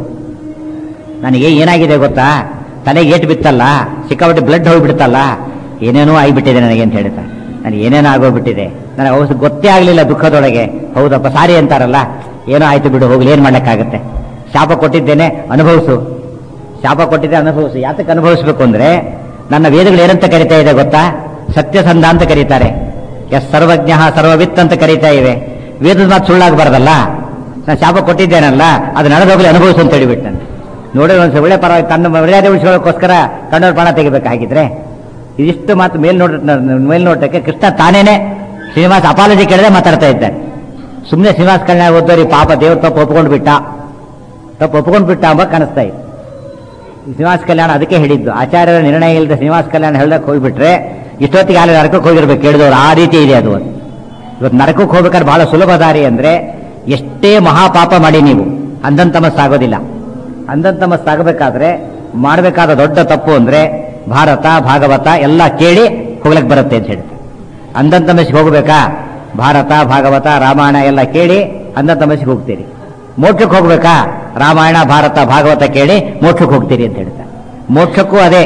[SPEAKER 1] ನನಗೆ ಏನಾಗಿದೆ ಗೊತ್ತಾ ತಲೆಗೆ ಏಟು ಬಿತ್ತಲ್ಲ ಸಿಕ್ಕಾಪಟ್ಟೆ ಬ್ಲಡ್ ಹೋಗ್ಬಿಡ್ತಲ್ಲ ಏನೇನೋ ಆಗಿಬಿಟ್ಟಿದೆ ನನಗೆ ಅಂತ ಹೇಳ್ತಾ ನನಗೆ ಏನೇನೋ ಆಗೋಗ್ಬಿಟ್ಟಿದೆ ನನಗೆ ಅವಶ್ಯ ಗೊತ್ತೇ ಆಗಲಿಲ್ಲ ದುಃಖದೊಳಗೆ ಹೌದಪ್ಪ ಸಾರಿ ಅಂತಾರಲ್ಲ ಏನೋ ಆಯ್ತು ಬಿಡು ಹೋಗ್ಲಿ ಏನು ಮಾಡ್ಲಿಕ್ಕಾಗತ್ತೆ ಶಾಪ ಕೊಟ್ಟಿದ್ದೇನೆ ಅನುಭವಿಸು ಶಾಪ ಕೊಟ್ಟಿದ್ದೆ ಅನುಭವಿಸು ಯಾತಕ್ಕೆ ಅನುಭವಿಸ್ಬೇಕು ಅಂದ್ರೆ ನನ್ನ ವೇದಗಳು ಏನಂತ ಕರಿತಾ ಇದೆ ಗೊತ್ತಾ ಸತ್ಯಸಂಧ ಅಂತ ಕರೀತಾರೆ ಎಸ್ ಸರ್ವಜ್ಞ ಸರ್ವವಿತ್ ಅಂತ ಕರೀತಾ ಇವೆ ವೇದದ ಮಾತು ಸುಳ್ಳಾಗಬಾರ್ದಲ್ಲ ನಾನು ಶಾಪ ಕೊಟ್ಟಿದ್ದೇನಲ್ಲ ಅದು ನಡೆದೋಗ್ಲಿ ಅನುಭವಿಸು ಅಂತ ಹೇಳಿಬಿಟ್ಟಂತೆ ನೋಡಿ ಒಂದು ಒಳ್ಳೆ ಪರವಾಗಿ ತನ್ನ ಮರ್ಯಾದೆ ಉಳಿಸ್ಕೊಳ್ಳೋಕ್ಕೋಸ್ಕರ ಕಣ್ಣವ್ರ ಪ್ರಾಣ ತೆಗಿಬೇಕಾಗಿದ್ರೆ ಇದಿಷ್ಟು ಮಾತು ಮೇಲ್ನೋಟ ಮೇಲ್ನೋಟಕ್ಕೆ ಕೃಷ್ಣ ತಾನೇನೆ ಶ್ರೀನಿವಾಸ ಅಪಾಲಜಿ ಕೇಳದೆ ಮಾತಾಡ್ತಾ ಇದ್ದಾನೆ ಸುಮ್ಮನೆ ಶ್ರೀನಿವಾಸ ಕಲ್ಯಾಣ ಓದೋರಿ ಪಾಪ ದೇವ್ರ ತಪ್ಪು ಒಪ್ಕೊಂಡು ಬಿಟ್ಟ ತಪ್ಪು ಒಪ್ಕೊಂಡು ಬಿಟ್ಟ ಅಂಬ ಕಾಣಿಸ್ತಾ ಇತ್ತು ಶ್ರೀನಿವಾಸ ಕಲ್ಯಾಣ ಅದಕ್ಕೆ ಹೇಳಿದ್ದು ಆಚಾರ್ಯರ ನಿರ್ಣಯ ಇಲ್ಲದೆ ಶ್ರೀನಿವಾಸ ಕಲ್ಯಾಣ ಹೇಳಕ್ ಹೋಗ್ಬಿಟ್ರೆ ಇಷ್ಟೊತ್ತಿಗೆ ಅಲ್ಲಿ ನರಕಕ್ಕೆ ಹೋಗಿರ್ಬೇಕು ಹೇಳಿದವರು ಆ ರೀತಿ ಇದೆ ಅದು ಅಂತ. ಇವತ್ತು ನರಕಕ್ಕೆ ಹೋಗ್ಬೇಕಾದ್ರೆ ಬಹಳ ಸುಲಭ ದಾರಿ ಅಂದ್ರೆ ಎಷ್ಟೇ ಮಹಾಪಾಪ ಮಾಡಿ ನೀವು ಅಂಧನ್ ತಮಸ್ಸಾಗೋದಿಲ್ಲ ಅಂಧನ್ ತಮಸ್ಸಾಗಬೇಕಾದ್ರೆ ಮಾಡಬೇಕಾದ ದೊಡ್ಡ ತಪ್ಪು ಅಂದ್ರೆ ಭಾರತ ಭಾಗವತ ಎಲ್ಲ ಕೇಳಿ ಹೋಗ್ಲಕ್ ಬರುತ್ತೆ ಅಂತ ಹೇಳ್ತಾರೆ ಅಂಧನ್ ತಮಸ್ಸಿಗೆ ಹೋಗ್ಬೇಕಾ ಭಾರತ ಭಾಗವತ ರಾಮಾಯಣ ಎಲ್ಲ ಕೇಳಿ ಅಂಧನ್ ತಮಸ್ಸಿಗೆ ಹೋಗ್ತೀರಿ ಮೋಕ್ಷಕ್ಕೆ ಹೋಗ್ಬೇಕಾ ರಾಮಾಯಣ ಭಾರತ ಭಾಗವತ ಕೇಳಿ ಮೋಕ್ಷಕ್ಕೆ ಹೋಗ್ತೀರಿ ಅಂತ ಹೇಳ್ತಾರೆ ಮೋಕ್ಷಕ್ಕೂ ಅದೇ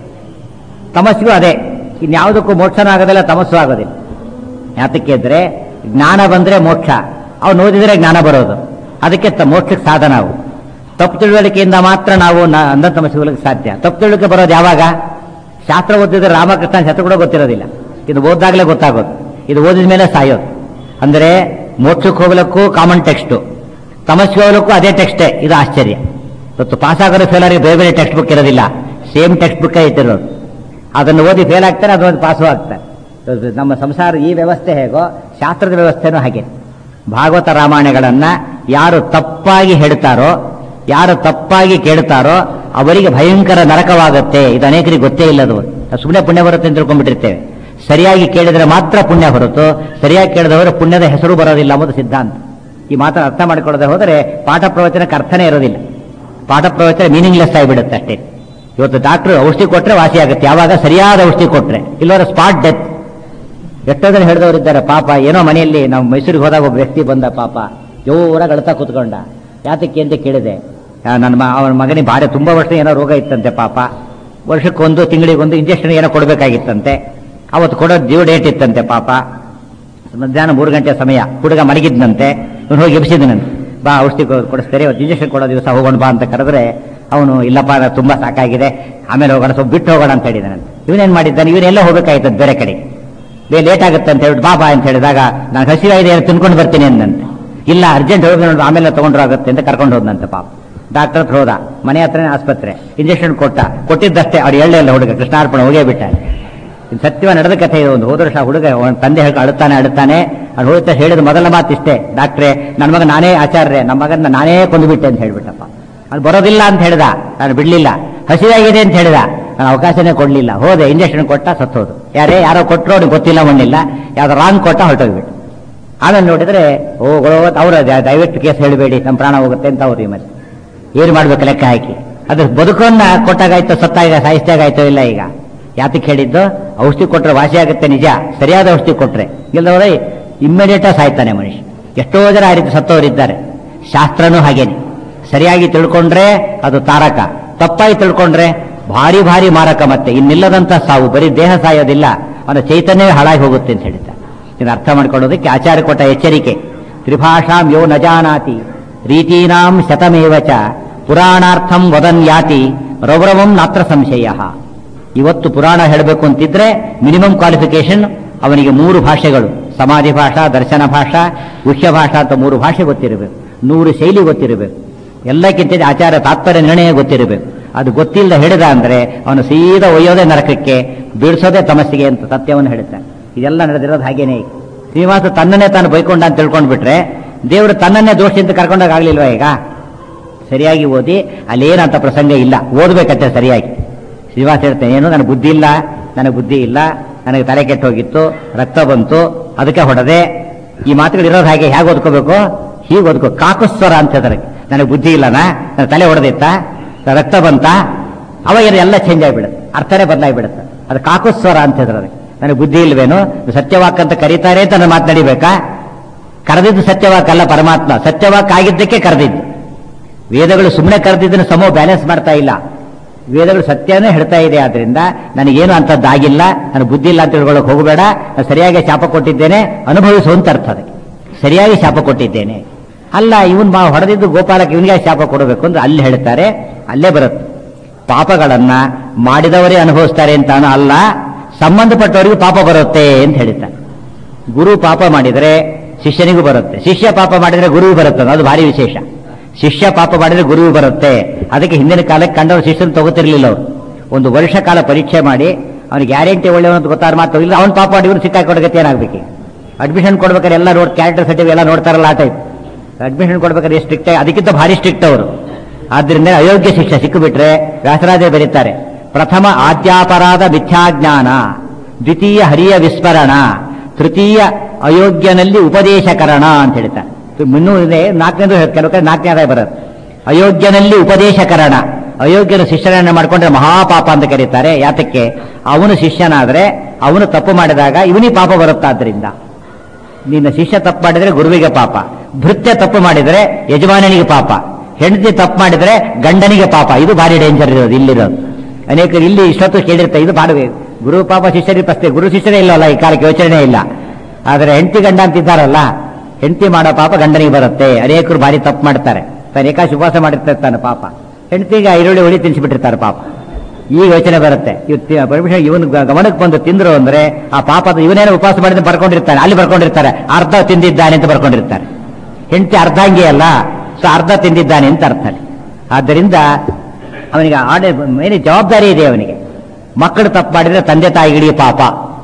[SPEAKER 1] ತಮಸ್ಸಿಗೂ ಅದೇ ಇನ್ಯಾವುದಕ್ಕೂ ಮೋಕ್ಷನೂ ಆಗೋದಿಲ್ಲ ತಮಸ್ಸು ಆಗೋದಿಲ್ಲ ಯಾತಕ್ಕೆ ಅಂದ್ರೆ ಜ್ಞಾನ ಬಂದ್ರೆ ಮೋಕ್ಷ ಅವ್ನು ಓದಿದ್ರೆ ಜ್ಞಾನ ಬರೋದು ಅದಕ್ಕೆ ತ- ಮೋಕ್ಷಕ್ಕೆ ಸಾಧನ ಅವು ತಪ್ಪು ತಿಳುವಳಿಕೆಯಿಂದ ಮಾತ್ರ ನಾವು ನ- ಅಂಧ ತಮಸ್ಸೆ ಹೋಗ್ಲಿಕ್ಕೆ ಸಾಧ್ಯ ತಪ್ಪು ತಿಳುವಳಿಕೆ ಬರೋದು ಯಾವಾಗ ಶಾಸ್ತ್ರ ಓದಿದ್ರೆ ರಾಮಕೃಷ್ಣ ಹೆಸರು ಕೂಡ ಗೊತ್ತಿರೋದಿಲ್ಲ ಇದು ಓದ್ದಾಗಲೇ ಗೊತ್ತಾಗೋದು ಇದು ಓದಿದ ಮೇಲೆ ಸಾಯೋದು ಅಂದರೆ ಮೋಕ್ಷಕ್ಕೆ ಹೋಗ್ಲಿಕ್ಕೂ ಕಾಮನ್ ಟೆಕ್ಸ್ಟು ತಮಸ್ಸಿಗೆ ಹೋಗ್ಲಿಕ್ಕೂ ಅದೇ ಟೆಕ್ಸ್ಟೇ ಇದು ಆಶ್ಚರ್ಯ ಇವತ್ತು ಪಾಸ್ ಆಗೋರು ಫೇಲರಿಗೆ ಬೇರೆ ಬೇರೆ ಟೆಕ್ಸ್ಟ್ ಬುಕ್ ಇರೋದಿಲ್ಲ ಸೇಮ್ ಟೆಕ್ಸ್ಟ್ ಬುಕ್ ಇಟ್ಟಿರೋದು ಅದನ್ನು ಓದಿ ಫೇಲ್ ಆಗ್ತಾರೆ ಅದೊಂದು ಪಾಸು ಆಗ್ತಾರೆ ಅದು ನಮ್ಮ ಸಂಸಾರ ಈ ವ್ಯವಸ್ಥೆ ಹೇಗೋ ಶಾಸ್ತ್ರದ ವ್ಯವಸ್ಥೆನೂ ಹಾಗೆ ಭಾಗವತ ರಾಮಾಯಣಗಳನ್ನ ಯಾರು ತಪ್ಪಾಗಿ ಹೇಳ್ತಾರೋ ಯಾರು ತಪ್ಪಾಗಿ ಕೇಳ್ತಾರೋ ಅವರಿಗೆ ಭಯಂಕರ ನರಕವಾಗುತ್ತೆ ಇದು ಅನೇಕರಿಗೆ ಗೊತ್ತೇ ಇಲ್ಲದು ಸುಮ್ಮನೆ ಪುಣ್ಯ ಬರುತ್ತೆ ಅಂತ ತಿಳ್ಕೊಂಡ್ಬಿಟ್ಟಿರ್ತೇವೆ ಸರಿಯಾಗಿ ಕೇಳಿದರೆ ಮಾತ್ರ ಪುಣ್ಯ ಹೊರತು ಸರಿಯಾಗಿ ಕೇಳಿದವರು ಪುಣ್ಯದ ಹೆಸರು ಬರೋದಿಲ್ಲ ಎಂಬುದು ಸಿದ್ಧಾಂತ ಈ ಮಾತನ್ನು ಅರ್ಥ ಮಾಡಿಕೊಳ್ಳದೆ ಹೋದರೆ ಪಾಠ ಪ್ರವಚನಕ್ಕೆ ಅರ್ಥನೇ ಇರೋದಿಲ್ಲ ಪಾಠ ಪ್ರವಚನ ಮೀನಿಂಗ್ಲೆಸ್ ಆಗಿಬಿಡುತ್ತೆ ಅಷ್ಟೇ ಇವತ್ತು ಡಾಕ್ಟರ್ ಔಷಧಿ ಕೊಟ್ರೆ ವಾಸಿ ಆಗುತ್ತೆ ಯಾವಾಗ ಸರಿಯಾದ ಔಷಧಿ ಕೊಟ್ರೆ ಇಲ್ಲವರ ಸ್ಪಾಟ್ ಡೆತ್ ಎಷ್ಟೋ ಜನ ಹೇಳಿದವರಿದ್ದಾರೆ ಪಾಪ ಏನೋ ಮನೆಯಲ್ಲಿ ನಾವು ಮೈಸೂರಿಗೆ ಹೋದಾಗ ಒಬ್ಬ ವ್ಯಕ್ತಿ ಬಂದ ಪಾಪ ಜೋರಾಗಿ ಅಳ್ತಾ ಕೂತ್ಕೊಂಡ ಯಾತಕ್ಕೆ ಅಂತ ಕೇಳಿದೆ ಆ, ನನ್ನ ಮ- ಅವನ ಮಗನಿಗೆ ಭಾರಿ ತುಂಬಾ ವರ್ಷ ಏನೋ ರೋಗ ಇತ್ತಂತೆ ಪಾಪ ವರ್ಷಕ್ಕೊಂದು ತಿಂಗಳಿಗೊಂದು ಇಂಜೆಕ್ಷನ್ ಏನೋ ಕೊಡಬೇಕಾಗಿತ್ತಂತೆ ಅವತ್ತು ಕೊಡೋ ಡ್ಯೂ ಡೇಟ್ ಇತ್ತಂತೆ ಪಾಪ ಮಧ್ಯಾಹ್ನ ಮೂರು ಗಂಟೆ ಸಮಯ ಹುಡುಗ ಮಲಗಿದ್ನಂತೆ ಇವನು ಹೋಗಿ ಎಬ್ಸಿದನಂತೆ ಬಾ ಔಷಧಿ ಕೊ- ಕೊಡಿಸ್ತಾರೆ ಇವತ್ತು ಇಂಜೆಕ್ಷನ್ ಕೊಡೋ ದಿವಸ ಹೋಗೋಣ ಬಾ ಅಂತ ಕರೆದ್ರೆ ಅವನು ಇಲ್ಲಪ್ಪ ನಾನು ತುಂಬಾ ಸಾಕಾಗಿದೆ ಆಮೇಲೆ ಹೋಗೋಣ ಸ್ವಲ್ಪ ಬಿಟ್ಟು ಹೋಗೋಣ ಅಂತ ಹೇಳಿದಾನಂತೆ ಇವನೇನ್ ಮಾಡಿದ್ದಾನೆ ಇವನೆಲ್ಲ ಹೋಗ್ಬೇಕಾಯ್ತದ ಬೇರೆ ಕಡೆ ಬೇ ಲೇಟ್ ಆಗುತ್ತೆ ಅಂತ ಹೇಳ್ಬಿಟ್ಟು ಬಾಬಾ ಅಂತ ಹೇಳಿದಾಗ ನಾನು ಹಸಿವಾಗಿದೆ ಏನು ತಿನ್ಕೊಂಡು ಬರ್ತೀನಿ ಅಂದಂತೆ ಇಲ್ಲ ಅರ್ಜೆಂಟ್ ಹೋಗಿ ನೋಡಿ ಆಮೇಲೆ ತಗೊಂಡ್ರು ಆಗುತ್ತೆ ಅಂತ ಕರ್ಕೊಂಡು ಹೋದಂತೆ ಪಾಪ ಡಾಕ್ಟರ್ ಹತ್ರ ಹೋದ ಮನೆ ಹತ್ರನೇ ಆಸ್ಪತ್ರೆ ಇಂಜೆಕ್ಷನ್ ಕೊಟ್ಟ ಕೊಟ್ಟಿದ್ದಷ್ಟೇ ಅವ್ರು ಹೇಳಲೇ ಇಲ್ಲ ಹುಡುಗ ಕೃಷ್ಣಾರ್ಪಣೆ ಹೋಗೇ ಬಿಟ್ಟ ಇದು ಸತ್ಯವ ನಡೆದ ಕಥೆ ಇದು ಒಂದು ಹೋದ ವರ್ಷ ಆ ಹುಡುಗ ಅವನ ತಂದೆ ಹೇಳ್ಕೊಂಡು ಅಳುತ್ತಾನೆ ಅಳುತ್ತಾನೆ ಅವ್ನು ಹೋಗ್ತಾ ಹೇಳಿದ ಮೊದಲ ಮಾತು ಇಷ್ಟೇ ಡಾಕ್ಟ್ರೆ ನನ್ನ ಮಗ ನಾನೇ ಆಚಾರ್ಯ ನಮ್ಮ ಮಗನ ನಾನೇ ಕೊಂದುಬಿಟ್ಟೆ ಅಂತ ಹೇಳ್ಬಿಟ್ಟಪ್ಪ ಅದು ಬರೋದಿಲ್ಲ ಅಂತ ಹೇಳ್ದ ನಾನು ಬಿಡ್ಲಿಲ್ಲ ಹಸಿವಾಗಿದೆ ಅಂತ ಹೇಳ್ದ ನಾನು ಅವಕಾಶನೇ ಕೊಡ್ಲಿಲ್ಲ ಹೋದೆ ಇಂಜೆಕ್ಷನ್ ಕೊಟ್ಟ ಸತ್ತೋದು ಯಾರೇ ಯಾರೋ ಕೊಟ್ಟರು ಅವ್ನಿಗೆ ಗೊತ್ತಿಲ್ಲ ಮಣ್ಣಿಲ್ಲ ಯಾವ್ದೋ ರಾಂಗ್ ಕೊಟ್ಟ ಹೊರಟೋಗ್ಬಿಟ್ಟು ಆಮೇಲೆ ನೋಡಿದ್ರೆ ಓ ಅವ್ರ ದಯವಿಟ್ಟು ಕೇಸ್ ಹೇಳಬೇಡಿ ನಮ್ಮ ಪ್ರಾಣ ಹೋಗುತ್ತೆ ಅಂತ ಅವ್ರು ಈ ಮತ್ತೆ ಏನು ಮಾಡ್ಬೇಕು ಲೆಕ್ಕ ಹಾಕಿ ಅದು ಬದುಕನ್ನ ಕೊಟ್ಟಾಗಾಯ್ತು ಸತ್ತಾಗ ಸಾಯಿಸಿದಾಗಾಯ್ತೋ ಇಲ್ಲ ಈಗ ಯಾತಕ್ಕೆ ಹೇಳಿದ್ದು ಔಷಧಿ ಕೊಟ್ರೆ ವಾಸಿ ಆಗುತ್ತೆ ನಿಜ ಸರಿಯಾದ ಔಷಧಿ ಕೊಟ್ರೆ ಇಲ್ಲದವರೇ ಇಮ್ಮಿಡಿಯೇಟ್ ಸಾಯ್ತಾನೆ ಮನುಷ್ಯ ಎಷ್ಟೋ ಜನ ಆ ರೀತಿ ಸತ್ತವರಿದ್ದಾರೆ ಶಾಸ್ತ್ರನೂ ಹಾಗೇನೆ ಸರಿಯಾಗಿ ತಿಳ್ಕೊಂಡ್ರೆ ಅದು ತಾರಕ ತಪ್ಪಾಗಿ ತಿಳ್ಕೊಂಡ್ರೆ ಭಾರಿ ಭಾರಿ ಮಾರಕ ಮತ್ತೆ ಇನ್ನಿಲ್ಲದಂತ ಸಾವು ಬರೀ ದೇಹ ಸಾಯೋದಿಲ್ಲ ಅವನ ಚೈತನ್ಯವೇ ಹಾಳಾಗಿ ಹೋಗುತ್ತೆ ಅಂತ ಹೇಳ್ತಾರೆ ಇದನ್ನು ಅರ್ಥ ಮಾಡ್ಕೊಳ್ಳೋದಕ್ಕೆ ಆಚಾರ್ಯ ಕೊಟ್ಟ ಎಚ್ಚರಿಕೆ ತ್ರಿಭಾಷಾಂ ಯೋ ನ ಜಾನಾತಿ ರೀತೀನಾಂ ಶತಮೇವ ಚ ಪುರಾಣಾರ್ಥಂ ವದನ್ ಯಾತಿ ರೌರವಂ ನಾತ್ರ ಸಂಶಯ ಇವತ್ತು ಪುರಾಣ ಹೇಳಬೇಕು ಅಂತಿದ್ರೆ ಮಿನಿಮಮ್ ಕ್ವಾಲಿಫಿಕೇಶನ್ ಅವನಿಗೆ ಮೂರು ಭಾಷೆಗಳು ಸಮಾಧಿ ಭಾಷಾ ದರ್ಶನ ಭಾಷಾ ಗುಹ್ಯ ಭಾಷಾ ಅಂತ ಮೂರು ಭಾಷೆ ಗೊತ್ತಿರಬೇಕು ನೂರು ಶೈಲಿ ಗೊತ್ತಿರಬೇಕು ಎಲ್ಲಕ್ಕಿಂತ ಆಚಾರ ತಾತ್ಪರ್ಯ ನಿರ್ಣಯ ಗೊತ್ತಿರಬೇಕು ಅದು ಗೊತ್ತಿಲ್ಲದ ಹಿಡಿದ ಅಂದ್ರೆ ಅವನು ಸೀದಾ ಒಯ್ಯೋದೇ ನರಕಕ್ಕೆ ಬೀಳ್ಸೋದೇ ತಮಸ್ಸಿಗೆ ಅಂತ ಸತ್ಯವನ್ನು ಹೇಳುತ್ತಾನೆ ಇದೆಲ್ಲ ನಡೆದಿರೋದು ಹಾಗೇನೆ ಈಗ ಶ್ರೀನಿವಾಸ ತನ್ನನ್ನೇ ತಾನು ಬೈಕೊಂಡ ಅಂತ ತಿಳ್ಕೊಂಡು ಬಿಟ್ರೆ ದೇವರು ತನ್ನನ್ನೇ ದೋಷದಿಂದ ಕರ್ಕೊಂಡಾಗ ಆಗ್ಲಿಲ್ವಾ ಈಗ ಸರಿಯಾಗಿ ಓದಿ ಅಲ್ಲೇನಂತ ಪ್ರಸಂಗ ಇಲ್ಲ ಓದ್ಬೇಕಂತೆ ಸರಿಯಾಗಿ ಶ್ರೀನಿವಾಸ ಹೇಳ್ತೇನೆ ಏನು ನನಗೆ ಬುದ್ಧಿ ಇಲ್ಲ ನನಗೆ ಬುದ್ಧಿ ಇಲ್ಲ ನನಗೆ ತಲೆ ಕೆಟ್ಟು ಹೋಗಿತ್ತು ರಕ್ತ ಬಂತು ಅದಕ್ಕೆ ಹೊಡೆದೆ ಈ ಮಾತುಗಳು ಇರೋದು ಹಾಗೆ ಹೇಗೆ ಓದ್ಕೋಬೇಕು ಹೀಗೆ ಓದ್ಕೋ ಕಾಕುಸ್ವರ ಅಂತ ಹೇಳ್ತಾರೆ ನನಗೆ ಬುದ್ಧಿ ಇಲ್ಲನಾ ನನ್ನ ತಲೆ ಹೊಡೆದಿತ್ತ ರಕ್ತ ಬಂತ ಅವಾಗ ಎಲ್ಲ ಚೇಂಜ್ ಆಗಿಬಿಡುತ್ತೆ ಅರ್ಥನೇ ಬದಲಾಗಿಬಿಡುತ್ತೆ ಅದು ಕಾಕುಸ್ವರ ಅಂತ ಹೇಳಿದ್ರೆ ನನಗೆ ಬುದ್ಧಿ ಇಲ್ವೇನು ಸತ್ಯವಾಕ್ ಅಂತ ಕರೀತಾರೆ ಅಂತ ನಾನು ಮಾತನಾಡಿಬೇಕಾ ಕರೆದಿದ್ದು ಸತ್ಯವಾಕ್ ಅಲ್ಲ ಪರಮಾತ್ಮ ಸತ್ಯವಾಕ್ ಆಗಿದ್ದಕ್ಕೆ ಕರೆದಿದ್ದು ವೇದಗಳು ಸುಮ್ಮನೆ ಕರೆದಿದ್ದನ್ನು ಸಮೋ ಬ್ಯಾಲೆನ್ಸ್ ಮಾಡ್ತಾ ಇಲ್ಲ ವೇದಗಳು ಸತ್ಯನೇ ಹೇಳ್ತಾ ಇದೆ ಆದ್ರಿಂದ ನನಗೇನು ಅಂತದ್ದಾಗಿಲ್ಲ ನನಗೆ ಬುದ್ಧಿ ಇಲ್ಲ ಅಂತ ತಿಳ್ಕೊಳ್ಳೋಕೆ ಹೋಗಬೇಡ ನಾನು ಸರಿಯಾಗಿ ಶಾಪ ಕೊಟ್ಟಿದ್ದೇನೆ ಅನುಭವಿಸು ಅಂತ ಅರ್ಥ ಅದಕ್ಕೆ ಸರಿಯಾಗಿ ಶಾಪ ಕೊಟ್ಟಿದ್ದೇನೆ ಅಲ್ಲ ಇವನ್ ಮಾ ಹೊಡೆದಿದ್ದು ಗೋಪಾಲಕ್ಕೆ ಇವನಿಗೆ ಶಾಪ ಕೊಡಬೇಕು ಅಂದ್ರೆ ಅಲ್ಲಿ ಹೇಳ್ತಾರೆ ಅಲ್ಲೇ ಬರುತ್ತೆ ಪಾಪಗಳನ್ನ ಮಾಡಿದವರೇ ಅನುಭವಿಸ್ತಾರೆ ಅಂತಾನು ಅಲ್ಲ ಸಂಬಂಧಪಟ್ಟವರಿಗೂ ಪಾಪ ಬರುತ್ತೆ ಅಂತ ಹೇಳ್ತಾರೆ ಗುರು ಪಾಪ ಮಾಡಿದರೆ ಶಿಷ್ಯನಿಗೂ ಬರುತ್ತೆ ಶಿಷ್ಯ ಪಾಪ ಮಾಡಿದರೆ ಗುರುವು ಬರುತ್ತೆ ಅದು ಭಾರಿ ವಿಶೇಷ ಶಿಷ್ಯ ಪಾಪ ಮಾಡಿದ್ರೆ ಗುರುವು ಬರುತ್ತೆ ಅದಕ್ಕೆ ಹಿಂದಿನ ಕಾಲಕ್ಕೆ ಕಂಡವರು ಶಿಷ್ಯನ ತಗೋತಿರ್ಲಿಲ್ಲ ಅವರು ಒಂದು ವರ್ಷ ಕಾಲ ಪರೀಕ್ಷೆ ಮಾಡಿ ಅವನಿಗೆ ಗ್ಯಾರಂಟಿ ಒಳ್ಳೆಯವನು ಅಂತ ಗೊತ್ತಾರ ಮಾತು ಇಲ್ಲ ಅವ್ನು ಪಾಪ ಮಾಡಿ ಇವ್ರು ಸಿಕ್ಕಾಕೊಡಗತ್ತೆ ಏನಾಗಬೇಕು ಅಡ್ಮಿಷನ್ ಕೊಡ್ಬೇಕಾದ್ರೆ ಎಲ್ಲ ನೋಡ್ ಕ್ಯಾರೆಕ್ಟರ್ ಸರ್ಟಿಫಿಕೇಟ್ ಎಲ್ಲ ನೋಡ್ತಾರಲ್ಲ ಆ ಟೈಪ್ ಅಡ್ಮಿಷನ್ ಕೊಡ್ಬೇಕಾದ್ರೆ ಸ್ಟ್ರಿಕ್ಟ್ ಅದಕ್ಕಿಂತ ಭಾರಿ ಸ್ಟ್ರಿಕ್ಟ್ ಅವರು ಆದ್ರಿಂದ ಅಯೋಗ್ಯ ಶಿಕ್ಷೆ ಸಿಕ್ಕಿಬಿಟ್ರೆ ವ್ಯಾಸರಾಜೇ ಬರೀತಾರೆ ಪ್ರಥಮ ಆದ್ಯಾಪರಾಧ ಮಿಥ್ಯಾಜ್ಞಾನ ದ್ವಿತೀಯ ಹರಿಯ ವಿಸ್ಮರಣ ತೃತೀಯ ಅಯೋಗ್ಯನಲ್ಲಿ ಉಪದೇಶಕರಣ ಅಂತ ಹೇಳ್ತಾರೆ ಇನ್ನೂ ಇದೆ ನಾಲ್ಕನೇದು ಕೆಲವು ಕಡೆ ನಾಲ್ಕನೇ ಆದಾಯ ಬರುತ್ತೆ ಅಯೋಗ್ಯನಲ್ಲಿ ಉಪದೇಶಕರಣ ಅಯೋಗ್ಯನ ಶಿಷ್ಯರನ್ನ ಮಾಡ್ಕೊಂಡ್ರೆ ಮಹಾಪಾಪ ಅಂತ ಕರೀತಾರೆ ಯಾತಕ್ಕೆ ಅವನು ಶಿಷ್ಯನಾದ್ರೆ ಅವನು ತಪ್ಪು ಮಾಡಿದಾಗ ಇವನಿಗೆ ಪಾಪ ಬರುತ್ತಾದ್ರಿಂದ ನಿನ್ನ ಶಿಷ್ಯ ತಪ್ಪು ಮಾಡಿದ್ರೆ ಗುರುವಿಗೆ ಪಾಪ ಭೃತ್ಯ ತಪ್ಪು ಮಾಡಿದ್ರೆ ಯಜಮಾನನಿಗೆ ಪಾಪ ಹೆಂಡತಿ ತಪ್ಪು ಮಾಡಿದ್ರೆ ಗಂಡನಿಗೆ ಪಾಪ ಇದು ಭಾರಿ ಡೇಂಜರ್ ಇರೋದು ಇಲ್ಲಿರೋದು ಅನೇಕರು ಇಲ್ಲಿ ಇಷ್ಟೊತ್ತು ಕೇಳಿರ್ತಾರೆ ಇದು ಮಾಡಬೇಕು ಗುರು ಪಾಪ ಶಿಷ್ಯರಿಗೆ ಪ್ರಶ್ನೆ ಗುರು ಶಿಷ್ಯರೇ ಇಲ್ಲವಲ್ಲ ಈ ಕಾಲಕ್ಕೆ ಯೋಚನೆ ಇಲ್ಲ ಆದರೆ ಹೆಂಡತಿ ಗಂಡ ಅಂತಿದ್ದಾರಲ್ಲ ಹೆಂಡತಿ ಮಾಡೋ ಪಾಪ ಗಂಡನಿಗೆ ಬರುತ್ತೆ ಅನೇಕರು ಭಾರಿ ತಪ್ಪು ಮಾಡ್ತಾರೆ ತಾನು ಏಕಾಶ ಉಪವಾಸ ಮಾಡಿರ್ತಾನೆ ಪಾಪ ಹೆಂಡತಿಗೆ ಈರುಳ್ಳಿ ಹುಳಿ ತಿನ್ಸಿಬಿಟ್ಟಿರ್ತಾರೆ ಪಾಪ ಈ ಯೋಚನೆ ಬರುತ್ತೆ ಪರ್ಮಿಷನ್ ಇವನ್ ಗಮನಕ್ಕೆ ಬಂದು ತಿಂದ್ರು ಅಂದ್ರೆ ಆ ಪಾಪದ ಇವನೇನೋ ಉಪವಾಸ ಮಾಡಿದ್ರೆ ಬರ್ಕೊಂಡಿರ್ತಾನೆ ಅಲ್ಲಿ ಬರ್ಕೊಂಡಿರ್ತಾರೆ ಅರ್ಧ ತಿಂದಿದ್ದಾನೆ ಅಂತ ಬರ್ಕೊಂಡಿರ್ತಾರೆ ಹೆಂಡತಿ ಅರ್ಧಾಂಗಿ ಅಲ್ಲ ಸೊ ಅರ್ಧ ತಿಂದಿದ್ದಾನೆ ಅಂತ ಅರ್ಥ ಆದ್ದರಿಂದ ಅವನಿಗೆ ಆಡೆ ಮೇಲೆ ಜವಾಬ್ದಾರಿ ಇದೆ ಅವನಿಗೆ ಮಕ್ಕಳು ತಪ್ಪು ಮಾಡಿದ್ರೆ ತಂದೆ ತಾಯಿಗಳಿಗೆ ಪಾಪ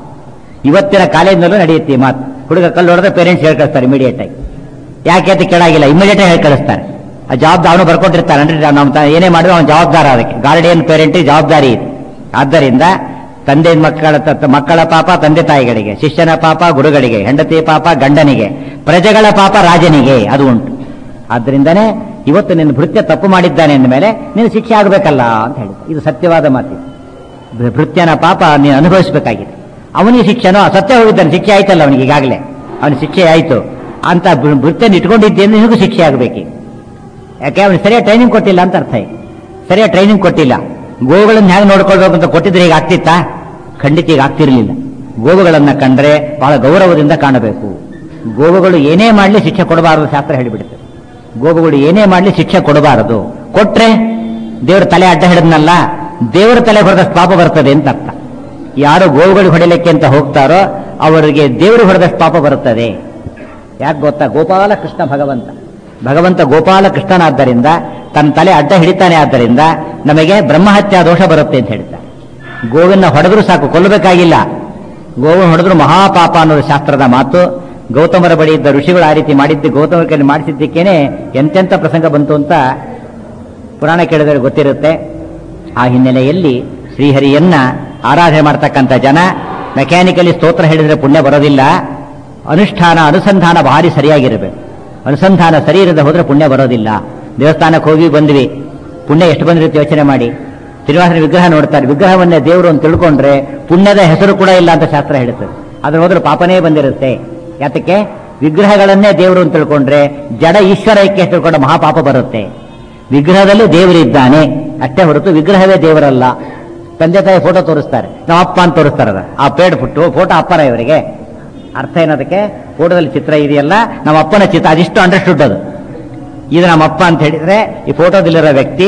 [SPEAKER 1] ಇವತ್ತಿನ ಕಾಲೇಜಿನಲ್ಲೂ ನಡೆಯುತ್ತೆ ಈ ಮಾತು ಹುಡುಗ ಕಲ್ಲು ಹೊಡೆದ್ರೆ ಪೇರೆಂಟ್ಸ್ ಹೇಳಿ ಕಳಿಸ್ತಾರೆ ಇಮಿಡಿಯೇಟ್ ಆಗಿ ಯಾಕೆ ಅಂತ ಕೇಳಾಗಿಲ್ಲ ಇಮಿಡಿಯೇಟ್ ಹೇಳಿ ಕಳಿಸ್ತಾರೆ ಆ ಜವಾಬ್ದಾರಿ ಅವನು ಬರ್ಕೊಂಡಿರ್ತಾನೆ ಅಂದ್ರೆ ನಮ್ಮ ತ- ಏನೇ ಮಾಡಿದ್ರು ಅವನ ಜವಾಬ್ದಾರ ಅದಕ್ಕೆ ಗಾರ್ಡಿಯನ್ ಪೇರೆಂಟ್ ಜವಾಬ್ದಾರಿ ಇದೆ ಆದ್ದರಿಂದ ತಂದೆ ಮಕ್ಕಳ ತ- ಮಕ್ಕಳ ಪಾಪ ತಂದೆ ತಾಯಿಗಳಿಗೆ ಶಿಷ್ಯನ ಪಾಪ ಗುರುಗಳಿಗೆ ಹೆಂಡತಿ ಪಾಪ ಗಂಡನಿಗೆ ಪ್ರಜೆಗಳ ಪಾಪ ರಾಜನಿಗೆ ಅದು ಉಂಟು ಆದ್ರಿಂದನೇ ಇವತ್ತು ನಿನ್ನ ಭೃತ್ಯ ತಪ್ಪು ಮಾಡಿದ್ದಾನೆ ಅಂದ ಮೇಲೆ ನೀನು ಶಿಕ್ಷೆ ಆಗಬೇಕಲ್ಲ ಅಂತ ಹೇಳಿ ಇದು ಸತ್ಯವಾದ ಮಾತು ಭೃ- ಭೃತ್ಯನ ಪಾಪ ನೀನು ಅನುಭವಿಸಬೇಕಾಗಿದೆ ಅವನಿಗೆ ಶಿಕ್ಷೆನೋ ಸತ್ಯ ಹೋಗಿದ್ದಾನೆ ಶಿಕ್ಷೆ ಆಯ್ತಲ್ಲ ಅವನಿಗೆ ಈಗಾಗಲೇ ಅವನ ಶಿಕ್ಷೆ ಆಯ್ತು ಅಂತ ಭೃ- ಭೃತ್ಯನ ಇಟ್ಕೊಂಡಿದ್ದೇನೆ ನಿನಗೂ ಶಿಕ್ಷೆ ಆಗಬೇಕು ಯಾಕೆ ಅವನು ಸರಿಯಾಗಿ ಟ್ರೈನಿಂಗ್ ಕೊಟ್ಟಿಲ್ಲ ಅಂತ ಅರ್ಥ ಇದೆ ಸರಿಯಾಗಿ ಟ್ರೈನಿಂಗ್ ಕೊಟ್ಟಿಲ್ಲ ಗೋವುಗಳನ್ನ ಹೇಗೆ ನೋಡ್ಕೊಳ್ಬೇಕು ಅಂತ ಕೊಟ್ಟಿದ್ರೆ ಈಗ ಆಗ್ತಿತ್ತಾ ಖಂಡಿತ ಈಗ ಆಗ್ತಿರ್ಲಿಲ್ಲ ಗೋವುಗಳನ್ನ ಕಂಡ್ರೆ ಬಹಳ ಗೌರವದಿಂದ ಕಾಣಬೇಕು ಗೋವುಗಳು ಏನೇ ಮಾಡಲಿ ಶಿಕ್ಷೆ ಕೊಡಬಾರದು ಶಾಸ್ತ್ರ ಹೇಳಿಬಿಡುತ್ತೆ ಗೋವುಗಳು ಏನೇ ಮಾಡಲಿ ಶಿಕ್ಷೆ ಕೊಡಬಾರದು ಕೊಟ್ರೆ ದೇವರ ತಲೆ ಅಡ್ಡ ಹಿಡಿದ್ನಲ್ಲ ದೇವರ ತಲೆ ಹೊಡೆದಷ್ಟು ಪಾಪ ಬರ್ತದೆ ಅಂತ ಅರ್ಥ ಯಾರು ಗೋವುಗಳು ಹೊಡಿಲಿಕ್ಕೆ ಅಂತ ಹೋಗ್ತಾರೋ ಅವರಿಗೆ ದೇವರು ಹೊಡೆದಷ್ಟು ಪಾಪ ಬರುತ್ತದೆ ಯಾಕೆ ಗೊತ್ತಾ ಗೋಪಾಲ ಕೃಷ್ಣ ಭಗವಂತ ಭಗವಂತ ಗೋಪಾಲ ಕೃಷ್ಣನಾದ್ದರಿಂದ ತನ್ನ ತಲೆ ಅಡ್ಡ ಹಿಡಿತಾನೆ ಆದ್ದರಿಂದ ನಮಗೆ ಬ್ರಹ್ಮಹತ್ಯಾ ದೋಷ ಬರುತ್ತೆ ಅಂತ ಹೇಳ್ತಾರೆ ಗೋವನ್ನ ಹೊಡೆದ್ರು ಸಾಕು ಕೊಲ್ಲಬೇಕಾಗಿಲ್ಲ ಗೋವನ್ನು ಹೊಡೆದ್ರು ಮಹಾಪಾಪ ಅನ್ನೋದು ಶಾಸ್ತ್ರದ ಮಾತು ಗೌತಮರ ಬಳಿ ಇದ್ದ ಋಷಿಗಳು ಆ ರೀತಿ ಮಾಡಿದ್ದು ಗೌತಮರ ಕೈಲಿ ಮಾಡಿಸಿದ್ದಕ್ಕೇನೆ ಎಂತೆಂಥ ಪ್ರಸಂಗ ಬಂತು ಅಂತ ಪುರಾಣ ಕೇಳಿದರೆ ಗೊತ್ತಿರುತ್ತೆ ಆ ಹಿನ್ನೆಲೆಯಲ್ಲಿ ಶ್ರೀಹರಿಯನ್ನ ಆರಾಧನೆ ಮಾಡ್ತಕ್ಕಂಥ ಜನ ಮೆಕ್ಯಾನಿಕಲಿ ಸ್ತೋತ್ರ ಹೇಳಿದ್ರೆ ಪುಣ್ಯ ಬರೋದಿಲ್ಲ ಅನುಷ್ಠಾನ ಅನುಸಂಧಾನ ಭಾರಿ ಸರಿಯಾಗಿರಬೇಕು ಅನುಸಂಧಾನ ಸರಿ ಇರದೆ ಹೋದ್ರೆ ಪುಣ್ಯ ಬರೋದಿಲ್ಲ ದೇವಸ್ಥಾನಕ್ಕೆ ಹೋಗಿ ಬಂದ್ವಿ ಪುಣ್ಯ ಎಷ್ಟು ಬಂದಿರುತ್ತೆ ಯೋಚನೆ ಮಾಡಿ ಶ್ರೀನಿವಾಸನ ವಿಗ್ರಹ ನೋಡ್ತಾರೆ ವಿಗ್ರಹವನ್ನೇ ದೇವರು ಅಂತ ತಿಳ್ಕೊಂಡ್ರೆ ಪುಣ್ಯದ ಹೆಸರು ಕೂಡ ಇಲ್ಲ ಅಂತ ಶಾಸ್ತ್ರ ಹೇಳುತ್ತದೆ ಅದ್ರ ಹೋದ್ರೆ ಪಾಪನೇ ಬಂದಿರುತ್ತೆ ಯಾತಕ್ಕೆ ವಿಗ್ರಹಗಳನ್ನೇ ದೇವರು ಅಂತ ತಿಳ್ಕೊಂಡ್ರೆ ಜಡ ಈಶ್ವರ ಐಕ್ಯ ತಿಳ್ಕೊಂಡ ಮಹಾಪಾಪ ಬರುತ್ತೆ ವಿಗ್ರಹದಲ್ಲೂ ದೇವರಿದ್ದಾನೆ ಅಷ್ಟೇ ಹೊರತು ವಿಗ್ರಹವೇ ದೇವರಲ್ಲ ತಂದೆ ತಾಯಿ ಫೋಟೋ ತೋರಿಸ್ತಾರೆ ನಮ್ಮ ಅಪ್ಪ ಅಂತ ತೋರಿಸ್ತಾರದ ಆ ಪೇಡ್ ಫುಟ್ಟು ಫೋಟೋ ಅಪ್ಪನ ಇವರಿಗೆ ಅರ್ಥ ಏನದಕ್ಕೆ ಫೋಟೋದಲ್ಲಿ ಚಿತ್ರ ಇದೆಯಲ್ಲ ನಮ್ಮ ಅಪ್ಪನ ಚಿತ್ರ ಅದಿಷ್ಟು ಅಂಡರ್ಸ್ಟುಡ್ ಅದು ಇದು ನಮ್ಮ ಅಪ್ಪ ಅಂತ ಹೇಳಿದ್ರೆ ಈ ಫೋಟೋದಲ್ಲಿರೋ ವ್ಯಕ್ತಿ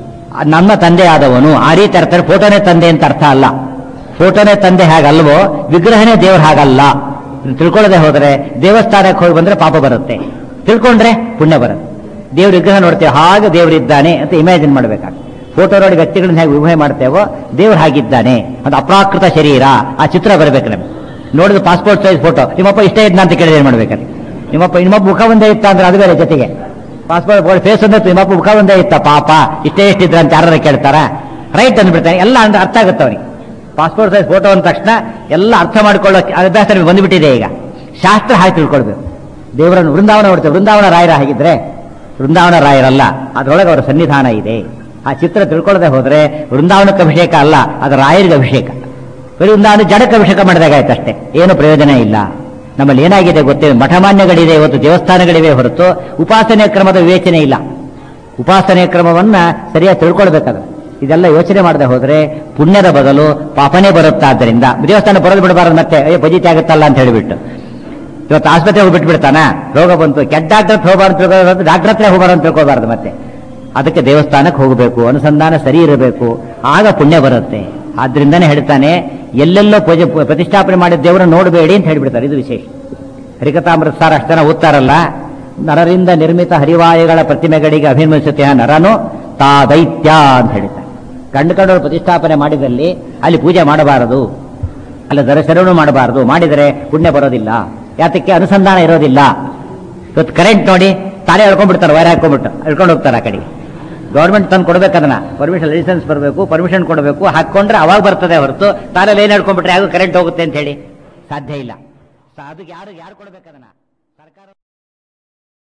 [SPEAKER 1] ನಮ್ಮ ತಂದೆ ಆದವನು ಆ ರೀತಿ ಅರ್ಥ ಫೋಟೋನೇ ತಂದೆ ಅಂತ ಅರ್ಥ ಅಲ್ಲ ಫೋಟೋನೇ ತಂದೆ ಹಾಗಲ್ವೋ ವಿಗ್ರಹನೇ ದೇವ್ರ ಹಾಗಲ್ಲ ತಿಳ್ಕೊಳ್ಳದೆ ಹೋದ್ರೆ ದೇವಸ್ಥಾನಕ್ಕೆ ಹೋಗಿ ಬಂದ್ರೆ ಪಾಪ ಬರುತ್ತೆ ತಿಳ್ಕೊಂಡ್ರೆ ಪುಣ್ಯ ಬರುತ್ತೆ ದೇವ್ರ ವಿಗ್ರಹ ನೋಡ್ತೇವೆ ಹಾಗೆ ದೇವರಿದ್ದಾನೆ ಅಂತ ಇಮ್ಯಾಜಿನ್ ಮಾಡಬೇಕಾಗ್ತದೆ ಫೋಟೋ ನೋಡಿ ವ್ಯಕ್ತಿಗಳನ್ನ ಹೇಗೆ ಊಹೆ ಮಾಡ್ತೇವೋ ದೇವ್ರು ಹಾಗಿದ್ದಾನೆ ಅದು ಅಪ್ರಾಕೃತ ಶರೀರ ಆ ಚಿತ್ರ ಬರಬೇಕು ನಮಗೆ ನೋಡಿದ ಪಾಸ್ಪೋರ್ಟ್ ಸೈಜ್ ಫೋಟೋ ನಿಮ್ಮಪ್ಪ ಇಷ್ಟ ಇದ್ನ ಅಂತ ಕೇಳಿದ್ರೆ ಏನ್ ಮಾಡ್ಬೇಕಲ್ಲಿ ನಿಮ್ಮಪ್ಪ ನಿಮ್ಮಪ್ಪ ಮುಖ ಒಂದೇ ಇತ್ತ ಅಂದ್ರೆ ಅದು ಬೇರೆ ಜೊತೆಗೆ ಪಾಸ್ಪೋರ್ಟ್ ಫೇಸ್ ಒಂದೇ ಇತ್ತು, ನಿಮ್ಮಪ್ಪ ಮುಖ ಒಂದೇ ಇತ್ತ ಪಾಪ ಇಷ್ಟೇ ಎಷ್ಟಿದ್ರ ಅಂತ ಯಾರು ಕೇಳ್ತಾರ ರೈಟ್ ಅಂದ್ಬಿಡ್ತಾನೆ ಎಲ್ಲ ಅಂದ್ರೆ ಅರ್ಥ ಆಗುತ್ತೆ ಅವನಿಗೆ ಪಾಸ್ಪೋರ್ಟ್ ಸೈಜ್ ಫೋಟೋ ಅಂದ ತಕ್ಷಣ ಎಲ್ಲ ಅರ್ಥ ಮಾಡ್ಕೊಳ್ಳೋ ಅಭ್ಯಾಸ ನಿಮಗೆ ಬಂದ್ಬಿಟ್ಟಿದೆ ಈಗ ಶಾಸ್ತ್ರ ಹಾಗೆ ತಿಳ್ಕೊಳ್ಬೇಕು ದೇವರನ್ನು ವೃಂದಾವನ ನೋಡ್ತೇವೆ ವೃಂದಾವನ ರಾಯರ ಹಾಗಿದ್ರೆ ವೃಂದಾವನ ರಾಯರಲ್ಲ ಅದರೊಳಗೆ ಅವರ ಸನ್ನಿಧಾನ ಇದೆ ಆ ಚಿತ್ರ ತಿಳ್ಕೊಳ್ಳದೆ ಹೋದ್ರೆ ವೃಂದಾವನಕ್ಕೆ ಅಭಿಷೇಕ ಅಲ್ಲ ಅದು ರಾಯರಿಗೆ ಅಭಿಷೇಕ ಬರೀ ವೃಂದಾವನ ಜಡಕ್ಕೆ ಅಭಿಷೇಕ ಮಾಡಿದಾಗಾಯ್ತು ಅಷ್ಟೇ ಏನು ಪ್ರಯೋಜನ ಇಲ್ಲ ನಮ್ಮಲ್ಲಿ ಏನಾಗಿದೆ ಗೊತ್ತೇ ಮಠಮಾನ್ಯಗಳಿದೆ ಇವತ್ತು ದೇವಸ್ಥಾನಗಳಿವೆ ಹೊರತು ಉಪಾಸನೆ ಕ್ರಮದ ವಿವೇಚನೆ ಇಲ್ಲ ಉಪಾಸನೆ ಕ್ರಮವನ್ನ ಸರಿಯಾಗಿ ತಿಳ್ಕೊಳ್ಬೇಕಾದ್ರೆ ಇದೆಲ್ಲ ಯೋಚನೆ ಮಾಡದೆ ಹೋದ್ರೆ ಪುಣ್ಯದ ಬದಲು ಪಾಪನೇ ಬರುತ್ತಾದ್ದರಿಂದ ದೇವಸ್ಥಾನ ಬರೋದು ಬಿಡಬಾರದು ಮತ್ತೆ ಅಯ್ಯೋ ಪಜಿತಿ ಆಗುತ್ತಲ್ಲ ಅಂತ ಹೇಳಿಬಿಟ್ಟು ಇವತ್ತು ಆಸ್ಪತ್ರೆ ಹೋಗಿ ಬಿಟ್ಬಿಡ್ತಾನ ರೋಗ ಬಂತು ಕೆಟ್ಟ ಡಾಕ್ಟರ್ ಹೋಗಬಾರ್ದು ತಿಳ್ಕೊಬಾರ್ದು ಡಾಕ್ಟರ್ ಹತ್ರ ಹೋಗಬಾರ್ದು ಅಂತ ತಿಳ್ಕೊಬಾರ್ದು ಮತ್ತೆ ಅದಕ್ಕೆ ದೇವಸ್ಥಾನಕ್ಕೆ ಹೋಗಬೇಕು ಅನುಸಂಧಾನ ಸರಿ ಇರಬೇಕು ಆಗ ಪುಣ್ಯ ಬರುತ್ತೆ ಆದ್ರಿಂದಾನೇ ಹೇಳ್ತಾನೆ ಎಲ್ಲೆಲ್ಲೋ ಪೂಜೆ ಪ್ರತಿಷ್ಠಾಪನೆ ಮಾಡಿದ ದೇವರನ್ನು ನೋಡಬೇಡಿ ಅಂತ ಹೇಳ್ಬಿಡ್ತಾರೆ ಇದು ವಿಶೇಷ ಹರಿಕಥಾಮೃತ ಸಾರ ಅಷ್ಟು ಜನ ಓದ್ತಾರಲ್ಲ ನರರಿಂದ ನಿರ್ಮಿತ ಹರಿವಾಯುಗಳ ಪ್ರತಿಮೆಗಳಿಗೆ ಅಭಿನಯಿಸುತ್ತೆ ಆ ನರನು ತಾ ದೈತ್ಯ ಅಂತ ಹೇಳ್ತಾರೆ ಕಂಡು ಕಂಡವರು ಪ್ರತಿಷ್ಠಾಪನೆ ಮಾಡಿದಲ್ಲಿ ಅಲ್ಲಿ ಪೂಜೆ ಮಾಡಬಾರದು ಅಲ್ಲಿ ದರ್ಶನವೂ ಮಾಡಬಾರದು ಮಾಡಿದರೆ ಪುಣ್ಯ ಬರೋದಿಲ್ಲ ಯಾತಕ್ಕೆ ಅನುಸಂಧಾನ ಇರೋದಿಲ್ಲ ಇವತ್ತು ಕರೆಂಟ್ ನೋಡಿ ತಾನೇ ಹೇಳ್ಕೊಂಡ್ಬಿಡ್ತಾರೆ ವೈರ್ ಹಾಕೊಂಡ್ಬಿಟ್ಟು ಹೇಳ್ಕೊಂಡು ಹೋಗ್ತಾರೆ ಆ ಕಡೆಗೆ ಗೌರ್ಮೆಂಟ್ ತಂದು ಕೊಡ್ಬೇಕದನ್ನ ಪರ್ಮಿಷನ್ ಲೈಸೆನ್ಸ್ ಬರಬೇಕು ಪರ್ಮಿಷನ್ ಕೊಡಬೇಕು ಹಾಕೊಂಡ್ರೆ ಅವಾಗ ಬರ್ತದೆ ಹೊರತು ತಾನೇ ಲೈನ್ ಹೇಳ್ಕೊಂಡ್ಬಿಟ್ರೆ ಯಾವಾಗ ಕರೆಂಟ್ ಹೋಗುತ್ತೆ ಅಂತ ಹೇಳಿ ಸಾಧ್ಯ ಇಲ್ಲ ಸೊ ಅದಕ್ಕೆ ಯಾರು ಯಾರು ಕೊಡ್ಬೇಕದನ್ನ ಸರ್ಕಾರ